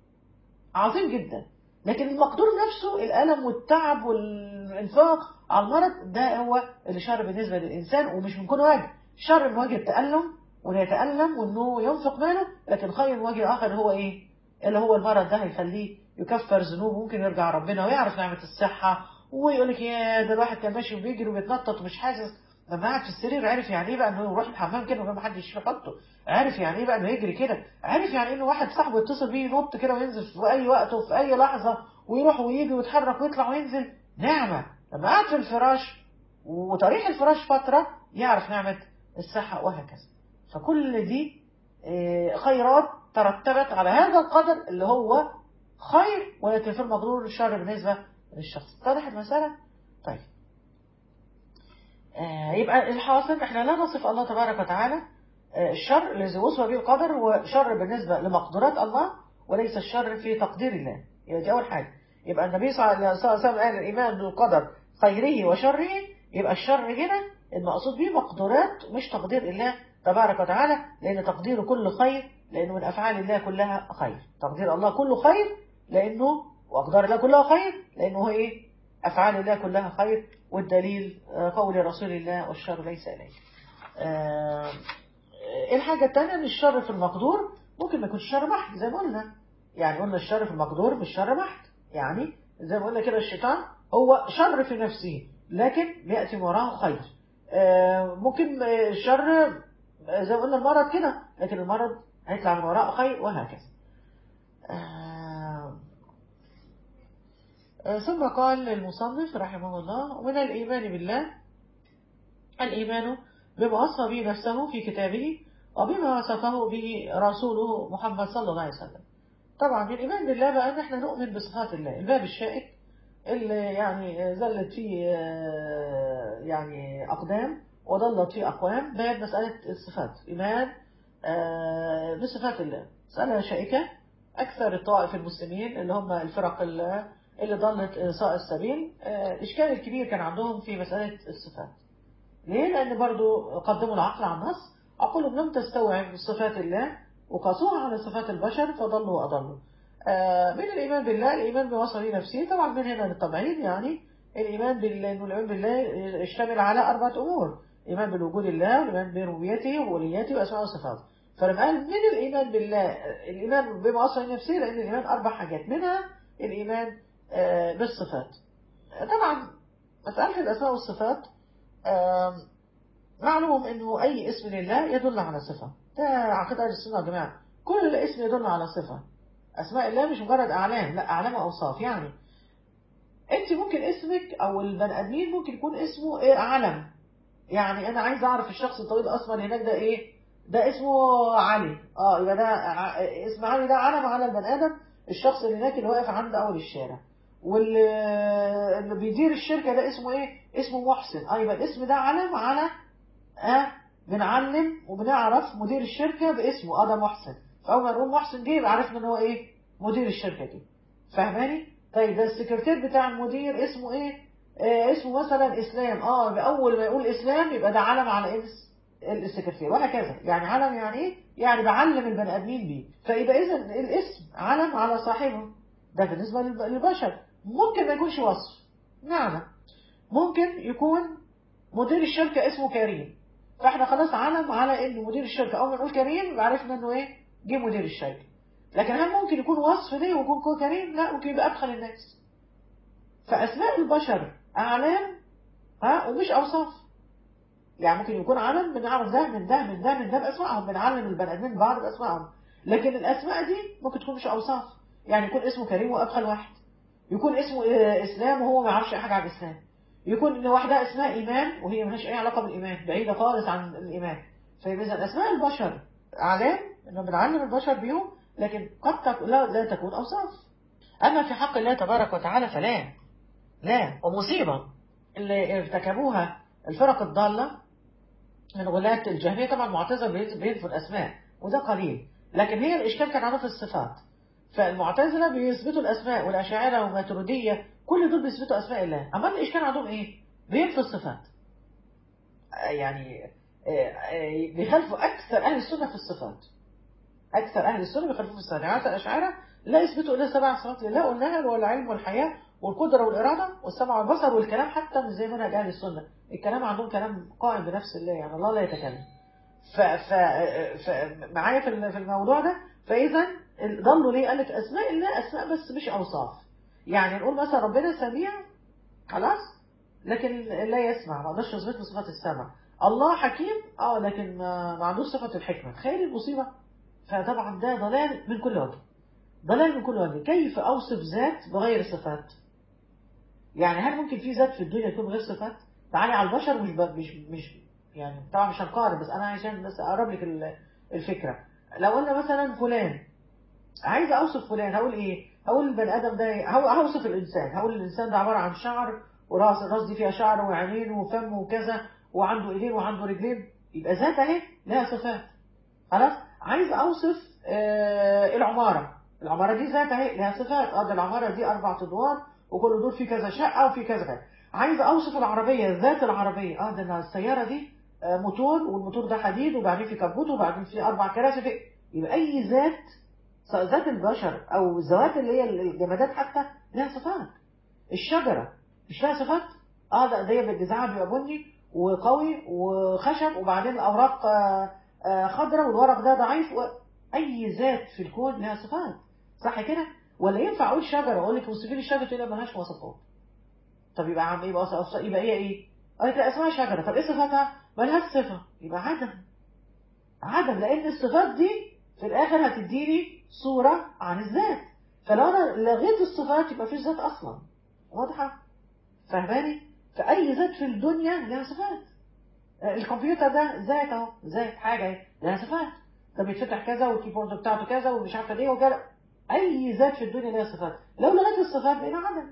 A: عظيم جدا لكن المقدور نفسه الألم والتعب والإنفاق على المرض ده هو اللي شر بالنسبة للإنسان ومش من كل وجه شر من وجه التألم وانه يتألم وانه ينفق ماله لكن خير من وجه آخر هو إيه اللي هو المرض ده هيخليه يكفر ذنوبه ممكن يرجع ربنا ويعرف نعمة الصحة ويقول لك يا ده الواحد كان ماشي وبيجري وبيتنطط ومش حاسس لما قعد في السرير عرف يعني ايه بقى انه يروح الحمام كده وما حدش يحطه عرف يعني ايه بقى انه يجري كده عرف يعني انه واحد صاحبه يتصل بيه ينط كده وينزل في اي وقت وفي اي لحظه ويروح ويجي ويتحرك ويطلع وينزل نعمه لما قعد في الفراش وطريح الفراش فتره يعرف نعمه الصحه وهكذا فكل دي خيرات ترتبت على هذا القدر اللي هو خير ولكن في المقدور الشر بالنسبه للشخص اتضح المساله طيب يبقى الحاصل احنا لا نصف الله تبارك وتعالى الشر الذي وصف به القدر هو شر بالنسبة لمقدورات الله وليس الشر في تقدير الله يبقى دي أول حاجة يبقى النبي صلى الله عليه وسلم قال الإيمان بالقدر خيره وشره يبقى الشر هنا المقصود به مقدورات مش تقدير الله تبارك وتعالى لأن تقديره كله خير لأنه من أفعال الله كلها خير تقدير الله كله خير لأنه وأقدار الله كلها خير لأنه هو إيه أفعال الله كلها خير والدليل آه، قول رسول الله والشر ليس إليك آه، الحاجة التانية ان الشر في المقدور ممكن ما يكونش شر محض زي ما قلنا يعني قلنا الشر في المقدور مش شر محض يعني زي ما قلنا كده الشيطان هو شر في نفسه لكن بيأتي من وراه خير آه، ممكن آه، الشر آه، زي ما قلنا المرض كده لكن المرض هيطلع من وراءه خير وهكذا آه، آه، ثم قال المصنف رحمه الله ومن الإيمان بالله الإيمان بما وصف به نفسه في كتابه وبما وصفه به رسوله محمد صلى الله عليه وسلم طبعا من الإيمان بالله بقى أن احنا نؤمن بصفات الله الباب الشائك اللي يعني زلت فيه آه، يعني أقدام وضلت فيه أقوام باب مسألة الصفات إيمان آه، بصفات الله مسألة شائكة أكثر الطوائف المسلمين اللي هم الفرق اللي اللي ضلت ساء السبيل آه، الإشكال الكبير كان عندهم في مسألة الصفات ليه؟ لأن برضو قدموا العقل على النص عقولهم لم تستوعب صفات الله وقاسوها على صفات البشر فضلوا وأضلوا آه، من الإيمان بالله الإيمان بوصف نفسه طبعا من هنا للطبعين يعني الإيمان بالله إنه الإيمان بالله يشتمل على أربعة أمور الإيمان بالوجود الله والإيمان بربوبيته وأوليته وأسماء وصفاته فلما قال من الإيمان بالله الإيمان بما وصف نفسه لأن الإيمان أربع حاجات منها الإيمان آه، بالصفات طبعا مسألة الأسماء والصفات آم، معلوم انه اي اسم لله يدل على صفة ده عقيدة اهل السنة يا جماعة كل اسم يدل على صفة اسماء الله مش مجرد اعلام لا اعلام واوصاف يعني انت ممكن اسمك او البني ادمين ممكن يكون اسمه ايه علم يعني انا عايز اعرف الشخص الطويل الاسمر هناك ده ايه ده اسمه علي اه يبقى ده ع- اسم علي ده علم على البني ادم الشخص اللي هناك اللي واقف عند اول الشارع واللي اللي بيدير الشركه ده اسمه ايه اسمه محسن اه يبقى الاسم ده علم على اه بنعلم وبنعرف مدير الشركه باسمه اه ده محسن فاول ما نقول محسن دي يبقى عرفنا ان هو ايه مدير الشركه دي فاهماني طيب ده السكرتير بتاع المدير اسمه ايه آه اسمه مثلا اسلام اه يبقى اول ما يقول اسلام يبقى ده علم على اسم السكرتير وهكذا يعني علم يعني ايه يعني بعلم البني ادمين بيه فيبقى اذا الاسم علم على صاحبه ده بالنسبه للب- للبشر ممكن ما يكونش وصف نعم ممكن يكون مدير الشركه اسمه كريم فاحنا خلاص علم على ان مدير الشركه اول ما نقول كريم يبقى عرفنا انه ايه جه مدير الشركه لكن هل ممكن يكون وصف ليه ويكون كو- كريم لا ممكن يبقى ادخل الناس فاسماء البشر اعلام ها ومش اوصاف يعني ممكن يكون علم بنعرف ده من ده من ده من ده باسمائهم بنعلم البني ادمين بعض باسمائهم لكن الاسماء دي ممكن تكون مش اوصاف يعني يكون اسمه كريم وابخل واحد يكون اسمه آه، اسلام وهو ما يعرفش اي حاجه عن الاسلام يكون ان واحده اسمها ايمان وهي ملهاش اي علاقه بالايمان بعيده خالص عن الايمان فيبقى اذا اسماء البشر اعلام انه بنعلم البشر بيهم لكن قد تك... لا, لا تكون اوصاف اما في حق الله تبارك وتعالى فلا لا ومصيبه اللي ارتكبوها الفرق الضاله من غلاة الجهمية طبعا معتزلة بينف- بينفوا الأسماء وده قليل لكن هي الإشكال كان عندهم في الصفات فالمعتزلة بيثبتوا الأسماء والأشاعرة والماتريدية كل دول بيثبتوا أسماء الله أما الإشكال عندهم إيه؟ بينفوا الصفات آه يعني آه، آه، بيخالفوا أكثر أهل السنة في الصفات أكثر أهل السنة بيخالفوا في الصفات يعني الأشاعرة لا يثبتوا إلا سبع صفات لله قلناها اللي هو العلم والحياة والقدرة والإرادة والسمع والبصر والكلام حتى مش زي منهج أهل السنة الكلام عندهم كلام قائم بنفس الله يعني الله لا يتكلم ف ف ف معايا في ال- في الموضوع ده فاذا ضلوا ليه قال لك اسماء الله اسماء بس مش اوصاف يعني نقول مثلا ربنا سميع خلاص لكن لا يسمع ما اقدرش اثبت له صفات السمع الله حكيم اه لكن ما, ما عندوش صفه الحكمه تخيل المصيبه فطبعا ده ضلال من كل وجه ضلال من كل وجه كيف اوصف ذات بغير صفات يعني هل ممكن في ذات في الدنيا تكون غير صفات تعالي على البشر مش ب... مش مش يعني طبعا مش هنقارن بس انا عشان بس اقرب لك ال- الفكره لو قلنا مثلا فلان عايزه اوصف فلان هقول ايه هقول البني ادم ده هو هوصف الانسان هقول الانسان ده عباره عن شعر وراس الراس دي فيها شعر وعينين وفم وكذا وعنده ايدين وعنده رجلين يبقى ذات اهي لها صفات خلاص عايز اوصف آه العماره العماره دي ذات اهي لها صفات اه ده العماره دي اربع ادوار وكل دور فيه كذا شقه وفي كذا كذا عايز اوصف العربيه ذات العربيه اه ده السياره دي آه موتور والموتور ده حديد وبعدين في كبوت وبعدين في اربع كراسي في يبقى اي ذات سواء ذات البشر او الذوات اللي هي الجمادات حتى لها صفات الشجره
B: مش لها صفات اه ده دي بالجذعها بيبقى بني وقوي وخشب وبعدين الاوراق آه، آه، خضراء والورق ده ضعيف و... اي ذات في الكون لها صفات صح كده ولا ينفع اقول شجره اقول لك وصفي لي الشجره تقول لي مالهاش مواصفات طب يبقى عم يبقى أص- أص- يبقى هي ايه قالت لا اسمها شجره طب ايه صفاتها مالهاش صفه يبقى عدم عدم لان الصفات دي في الاخر هتديني صوره عن الذات فلو انا لغيت الصفات يبقى مفيش ذات اصلا واضحه فاهماني فاي ذات في الدنيا لها صفات آه، الكمبيوتر ده ذات اهو ذات حاجه اهي لها صفات ده بيتفتح كذا والكيبورد بتاعته كذا ومش عارفه ايه وكذا اي ذات في الدنيا لها صفات لو لغيت الصفات بقينا عدم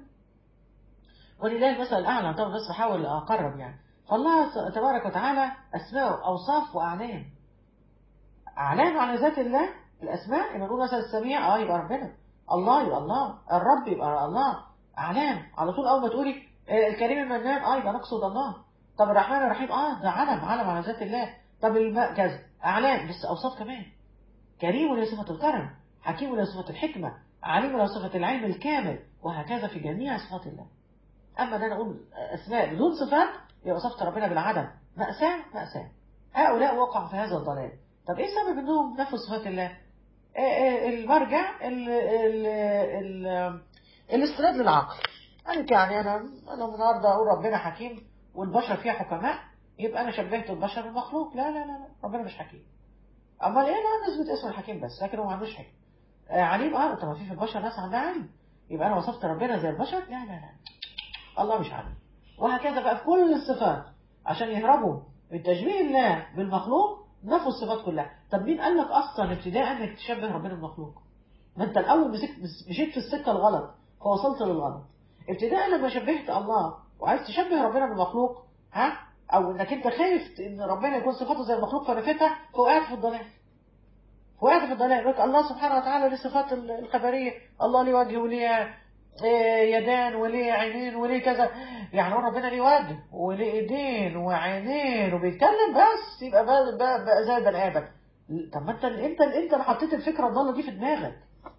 B: ولله المثل الاعلى طبعا بس بحاول اقرب يعني فالله تبارك وتعالى اسماء اوصاف واعلام اعلام على ذات الله الاسماء لما نقول مثلا السميع اه يبقى ربنا الله يبقى الله الرب يبقى الله اعلام على طول اول ما تقولي آه، الكريم المنان اه يبقى نقصد الله طب الرحمن الرحيم اه ده علم علم على ذات الله طب الماء كذا اعلام بس اوصاف كمان كريم له صفه الكرم حكيم له صفه الحكمه عليم له صفه العلم الكامل وهكذا في جميع صفات الله اما ان انا اقول اسماء بدون صفات يبقى وصفت ربنا بالعدم مأساة مأساة هؤلاء وقعوا في هذا الضلال طب ايه سبب انهم نفوا صفات الله آه، آه، المرجع ال ال ال الاستناد للعقل قالت يعني انا انا النهارده اقول ربنا حكيم والبشر فيها حكماء يبقى انا شبهت البشر بالمخلوق لا لا لا لا ربنا مش حكيم امال ايه لا نثبت اسم الحكيم بس لكن هو ما عندوش حكم آه عليم اه طب ما في في البشر ناس عندها علم يبقى انا وصفت ربنا زي البشر لا لا لا الله مش عالم وهكذا بقى في كل الصفات عشان يهربوا من تشبيه الله بالمخلوق نفوا الصفات كلها طب مين قال لك اصلا ابتداء انك تشبه ربنا بالمخلوق ما انت الاول مسكت مشيت في السكه الغلط فوصلت للغلط ابتداء لما شبهت الله وعايز تشبه ربنا بالمخلوق ها او انك انت خايف ان ربنا يكون صفاته زي المخلوق فنفتها فوقعت في الضلال وقعت في الضلال يقول لك الله سبحانه وتعالى له صفات الخبريه الله ليه وجه وليه إيه يدان وليه عينين وليه كذا يعني هو ربنا ليه وجه وليه ايدين وعينين وبيتكلم بس يبقى بقى, بقى, بقى زي البني ادم طب ما انت انت انت اللي حطيت الفكره الضاله دي في دماغك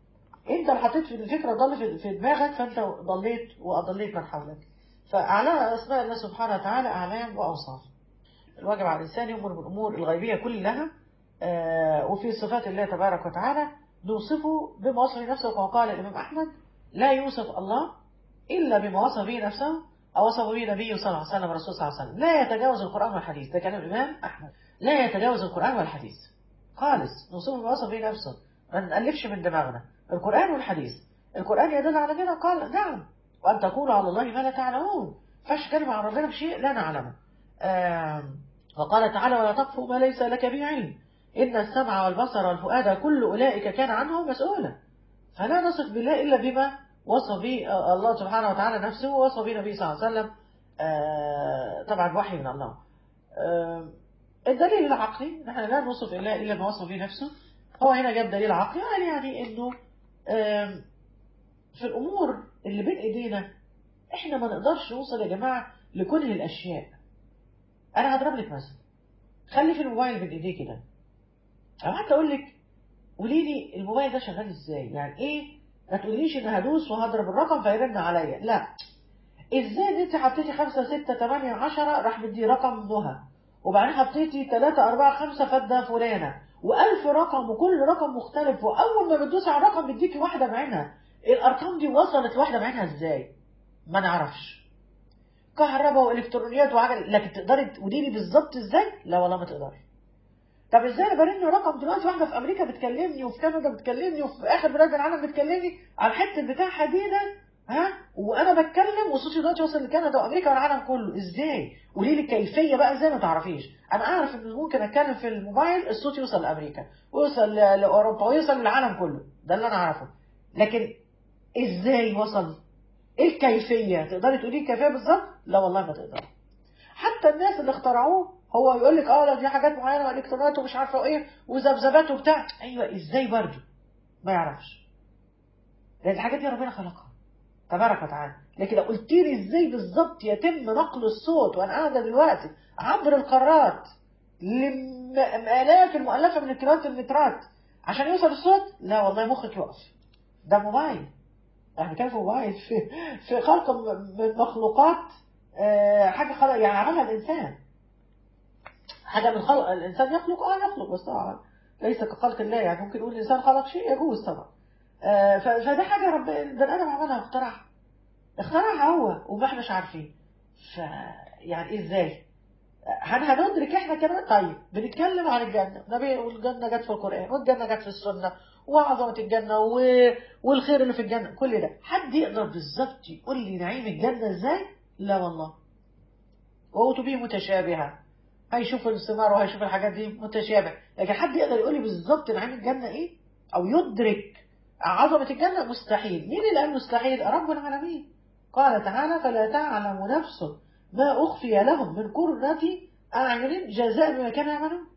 B: انت اللي حطيت الفكره الضاله في- في دماغك فانت ضليت واضليت من حولك فاعلى اسماء الله سبحانه وتعالى اعلام واوصاف الواجب على الانسان يؤمن بالامور الغيبيه كلها آه، وفي صفات الله تبارك وتعالى نوصفه بما وصف نفسه كما قال الامام احمد لا يوصف الله الا بما وصف به نفسه او وصف به نبيه صلى الله عليه وسلم والرسول صلى الله عليه وسلم لا يتجاوز القران والحديث ده كلام الامام احمد لا يتجاوز القران والحديث خالص نوصفه بما وصف به نفسه ما نألفش من دماغنا القران والحديث القران يدل على كده قال نعم وان تقولوا على الله ما لا تعلمون فاش كلمه عن ربنا بشيء لا نعلمه آم، وقال تعالى ولا تقف ما ليس لك به علم إن السمع والبصر والفؤاد كل أولئك كان عنه مسؤولا فلا نصف بالله إلا بما وصف به آه، الله سبحانه وتعالى نفسه ووصف به النبي صلى الله عليه وسلم آه، طبعا وحي من الله آه، الدليل العقلي نحن لا نوصف الله إلا ما وصف به نفسه هو هنا جاب دليل عقلي قال يعني إنه آم، في الأمور اللي بين إيدينا إحنا ما نقدرش نوصل يا جماعة لكل الأشياء أنا هضرب لك مثل خلي في الموبايل بين إيديه كده أو حتى أقول لك قولي لي الموبايل ده شغال إزاي يعني إيه ما تقوليش إن هدوس وهضرب الرقم فيرن عليا لا إزاي إن أنت حطيتي خمسة ستة تمانية عشرة راح مدي رقم نهى وبعدين حطيتي تلاتة أربعة خمسة فده فلانة وألف رقم وكل رقم مختلف وأول ما بتدوسي على الرقم بيديكي واحدة بعينها الأرقام دي وصلت واحدة بعينها إزاي؟ ما نعرفش كهرباء والكترونيات وعجل لكن تقدري تقولي لي بالظبط ازاي؟ لا والله ما تقدري. طب ازاي انا برن رقم دلوقتي واحده في امريكا بتكلمني وفي كندا بتكلمني وفي اخر بلاد العالم بتكلمني على الحته بتاع حديده ها وانا بتكلم وصوتي دلوقتي وصل لكندا وامريكا والعالم كله ازاي؟ قولي لي الكيفيه بقى ازاي ما تعرفيش؟ انا اعرف ان ممكن اتكلم في الموبايل الصوت يوصل لامريكا ويوصل ل- لاوروبا ويوصل للعالم كله ده اللي انا اعرفه لكن ازاي وصل؟ ايه الكيفيه؟ تقدري تقولي الكيفيه بالظبط؟ لا والله ما تقدري. حتى الناس اللي اخترعوه هو يقول لك اه لا دي حاجات معينه والكترونات ومش عارفه ايه وذبذبات وبتاع ايوه ازاي برضه؟ ما يعرفش. لان الحاجات دي ربنا خلقها تبارك وتعالى لكن لو قلت لي ازاي بالظبط يتم نقل الصوت وانا قاعده دلوقتي عبر القارات لآلاف المؤلفه من الكيلوات المترات عشان يوصل الصوت لا والله مخك يقف ده موبايل احنا كان في واحد في في خلق م- من مخلوقات آه، حاجه خلق يعني عملها الانسان حاجه من خلق الانسان يخلق اه يخلق بس طبعا ليس كخلق الله يعني ممكن نقول الانسان خلق شيء يجوز طبعا آه، ف- فده حاجه رب البني ادم عملها واخترعها اخترعها هو وما احناش عارفين ف يعني ازاي هل هندرك احنا كمان طيب بنتكلم عن الجنه نبي والجنه جت في القران والجنه جت في السنه وعظمه الجنه و... والخير اللي في الجنه كل ده حد يقدر بالظبط يقول لي نعيم الجنه ازاي لا والله وهو به متشابهه هيشوف الثمار وهيشوف الحاجات دي متشابه لكن حد يقدر يقول لي بالظبط نعيم الجنه ايه او يدرك عظمه الجنه مستحيل مين اللي قال مستحيل رب العالمين قال تعالى فلا تعلم نفس ما أخفي لهم من قرة أعين جزاء بما كانوا يعملون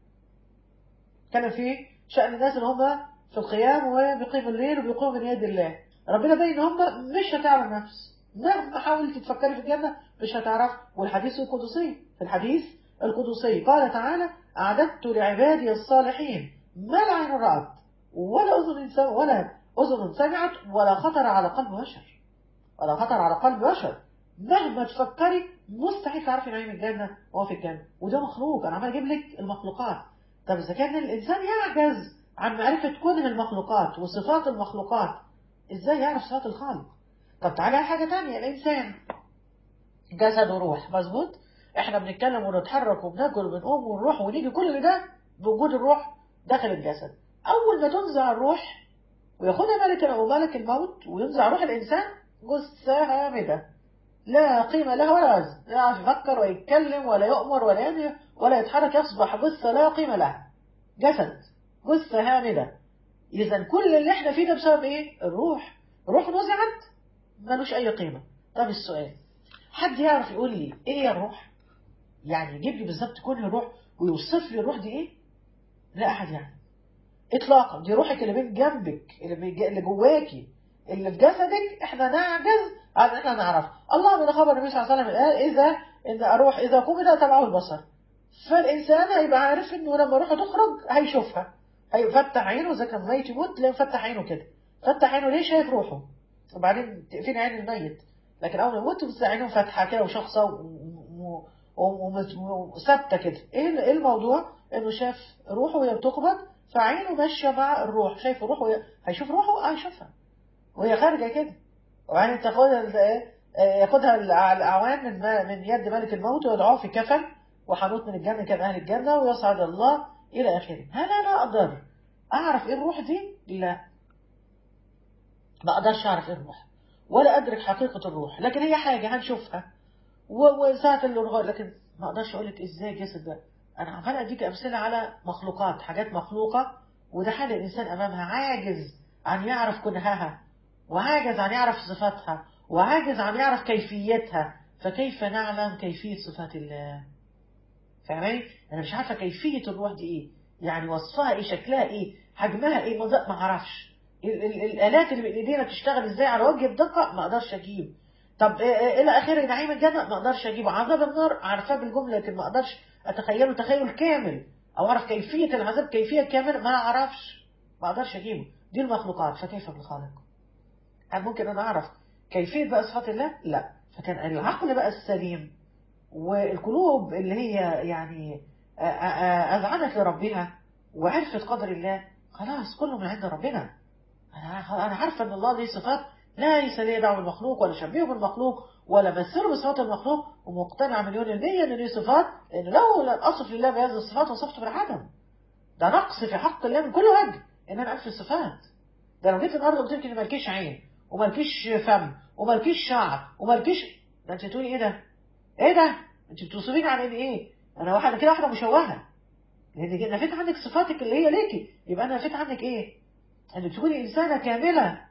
B: كان في شأن الناس اللي هم في القيام وبيقيموا الليل وبيقوموا من يد الله ربنا بين ان هم مش هتعرف نفس مهما حاولت تفكري في الجنة مش هتعرف والحديث القدسي في الحديث القدسي قال تعالى أعددت لعبادي الصالحين ما لا عين رأت ولا أذن سمعت ولا أذن سمعت ولا خطر على قلب بشر ولا خطر على قلب بشر مهما تفكري مستحيل تعرفي نعيم الجنة وهو في الجنة وده مخلوق أنا عمال أجيب لك المخلوقات طب إذا كان الإنسان يعجز عن معرفة كونه المخلوقات وصفات المخلوقات إزاي يعرف صفات الخالق طب تعالى على حاجة تانية الإنسان جسد وروح مظبوط احنا بنتكلم ونتحرك وبناكل وبنقوم ونروح ونيجي كل ده بوجود الروح داخل الجسد أول ما تنزع الروح وياخدها ملك أو ملك الموت وينزع روح الإنسان جثة هامدة لا قيمة له ولا وزن لا يعرف يفكر ويتكلم ولا يؤمر ولا ينهي ولا يتحرك يصبح جثة لا قيمة لها جسد جثة هامدة إذا كل اللي احنا فيه ده بسبب إيه؟ الروح الروح نزعت ملوش أي قيمة طب السؤال حد يعرف يقول لي إيه هي الروح؟ يعني يجيب لي بالظبط كل الروح ويوصف لي الروح دي إيه؟ لا أحد يعني إطلاقا دي روحك اللي بين جنبك اللي, بي... اللي جواكي اللي في جسدك احنا نعجز عن احنا نعرف الله من خبر النبي صلى الله عليه وسلم قال اذا ان اروح اذا قمت تبعه البصر فالانسان هيبقى عارف انه لما روحه تخرج هيشوفها هيفتح عينه اذا كان ميت يموت تلاقيه مفتح عينه كده فتح عينه ليه شايف روحه وبعدين تقفل عين الميت لكن اول ما يموت بس عينه فاتحه كده وشخصه وثابته كده ايه ايه الموضوع انه شاف روحه وهي بتقبض فعينه ماشيه مع الروح شايف روحه هيشوف روحه هيشوفها وهي خارجه كده وبعدين تاخدها ياخدها الاعوان من من يد ملك الموت ويدعوه في كفن وحنوط من الجنه كان اهل الجنه ويصعد الله الى اخره هل انا اقدر اعرف ايه الروح دي لا ما اقدرش اعرف ايه الروح ولا ادرك حقيقه الروح لكن هي حاجه هنشوفها وساعه الرغاء لكن ما اقدرش اقول لك ازاي الجسد ده انا عمال اديك امثله على مخلوقات حاجات مخلوقه وده حال الانسان امامها عاجز عن يعرف كنهها وعاجز عن يعرف صفاتها وعاجز عن يعرف كيفيتها فكيف نعلم كيفية صفات الله فاهمين؟ أنا مش عارفة كيفية الروح دي إيه يعني وصفها إيه شكلها إيه حجمها إيه ما أعرفش الآلات اللي بين إيدينا بتشتغل إزاي على وجه الدقة ما أقدرش أجيب طب إلى آخر نعيم الجنة ما أقدرش أجيبه عذاب النار عارفاه بالجملة لكن ما أقدرش أتخيله تخيل كامل أو أعرف كيفية العذاب كيفية كامل ما أعرفش ما أقدرش أجيبه دي المخلوقات فكيف بالخالق هل ممكن أنا أعرف كيفية بقى صفات الله؟ لا فكان العقل بقى السليم والقلوب اللي هي يعني أذعنت لربها وعرفت قدر الله خلاص كله من عند ربنا أنا أنا عارفة أن الله ليه صفات ليس ليه دعوة بالمخلوق ولا شبيه بالمخلوق ولا مثله بصفات المخلوق ومقتنع مليون المية أن ليه صفات لأن لو لم أصف لله بهذه الصفات وصفته بالعدم ده نقص في حق الله من كل وجه إن أنا أنفي الصفات ده لو جيت النهارده قلت لك إن مالكيش عين ومالكيش فم ومالكيش شعر ومالكيش ده انت تقولي ايه ده ايه ده انت بتوصفيني عن ان ايه انا واحده كده واحده مشوهه لان نفيت عنك صفاتك اللي هي ليكي يبقى انا نفيت عنك ايه انك تكوني انسانه كامله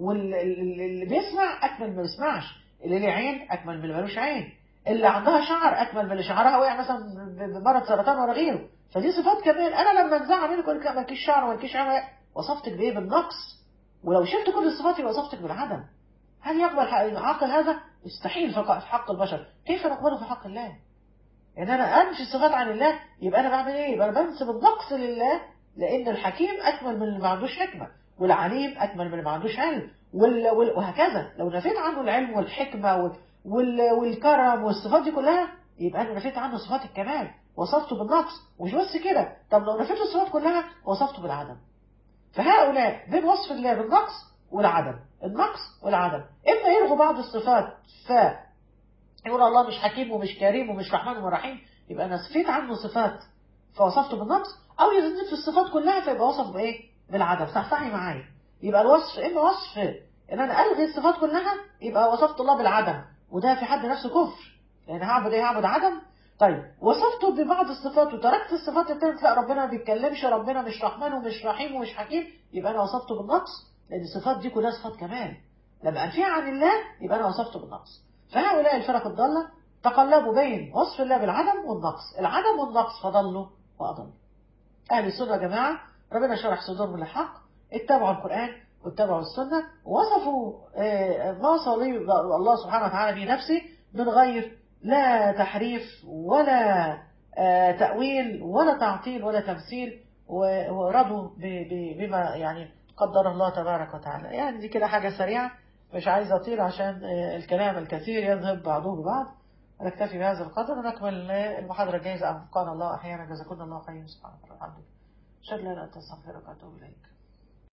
B: واللي بيسمع اكمل ما بيسمعش اللي ليه عين اكمل من اللي ملوش عين اللي عندها شعر اكمل من اللي شعرها وقع مثلا بمرض سرطان ولا غيره فدي صفات كمال انا لما انزعها منك اقول لك مالكيش شعر ومالكيش عين وصفتك بايه بالنقص ولو شفت كل الصفات يبقى وصفتك بالعدم هل يقبل العاقل هذا؟ يستحيل في حق البشر كيف نقبله في حق الله؟ ان انا انفي الصفات عن الله يبقى انا بعمل ايه؟ يبقى انا بنسب النقص لله لان الحكيم اكمل من اللي ما عندوش حكمه والعليم اكمل من اللي ما عندوش علم وال... وال... وهكذا لو نفيت عنه العلم والحكمة وال... وال... والكرم والصفات دي كلها يبقى أنا نفيت عنه صفات الكمال وصفته بالنقص ومش بس كده طب لو نفيت الصفات كلها وصفته بالعدم فهؤلاء بين وصف الله بالنقص والعدم النقص والعدم إما يلغوا بعض الصفات ف يقول الله مش حكيم ومش كريم ومش رحمن ورحيم يبقى انا نفيت عنه صفات فوصفته بالنقص او يزيد في الصفات كلها فيبقى وصف بايه بالعدم صحصحي معايا يبقى الوصف اما وصف ان انا الغي الصفات كلها يبقى وصفت الله بالعدم وده في حد نفسه كفر لان هعبد ايه هعبد عدم طيب وصفته ببعض الصفات وتركت الصفات التانية لا ربنا ما بيتكلمش ربنا مش رحمن ومش رحيم ومش حكيم يبقى انا وصفته بالنقص لان الصفات دي كلها صفات كمال لما انفيها عن الله يبقى انا وصفته بالنقص فهؤلاء الفرق الضالة تقلبوا بين وصف الله بالعدم والنقص العدم والنقص فضلوا وأضلوا أهل السنة يا جماعة ربنا شرح صدورهم للحق اتبعوا القرآن واتبعوا السنة ووصفوا ما وصلي الله سبحانه وتعالى بنفسه من غير لا تحريف ولا تأويل ولا تعطيل ولا تمثيل ورضوا بما يعني قدر الله تبارك وتعالى يعني دي كده حاجة سريعة مش عايز أطيل عشان الكلام الكثير يذهب بعضه ببعض نكتفي بهذا القدر ونكمل المحاضرة الجايزة أنفقنا الله أحيانا جزاكم الله خيرا سبحانه وتعالى الحمد لله أشهد أن لا إله إلا أنت أستغفرك وأتوب إليك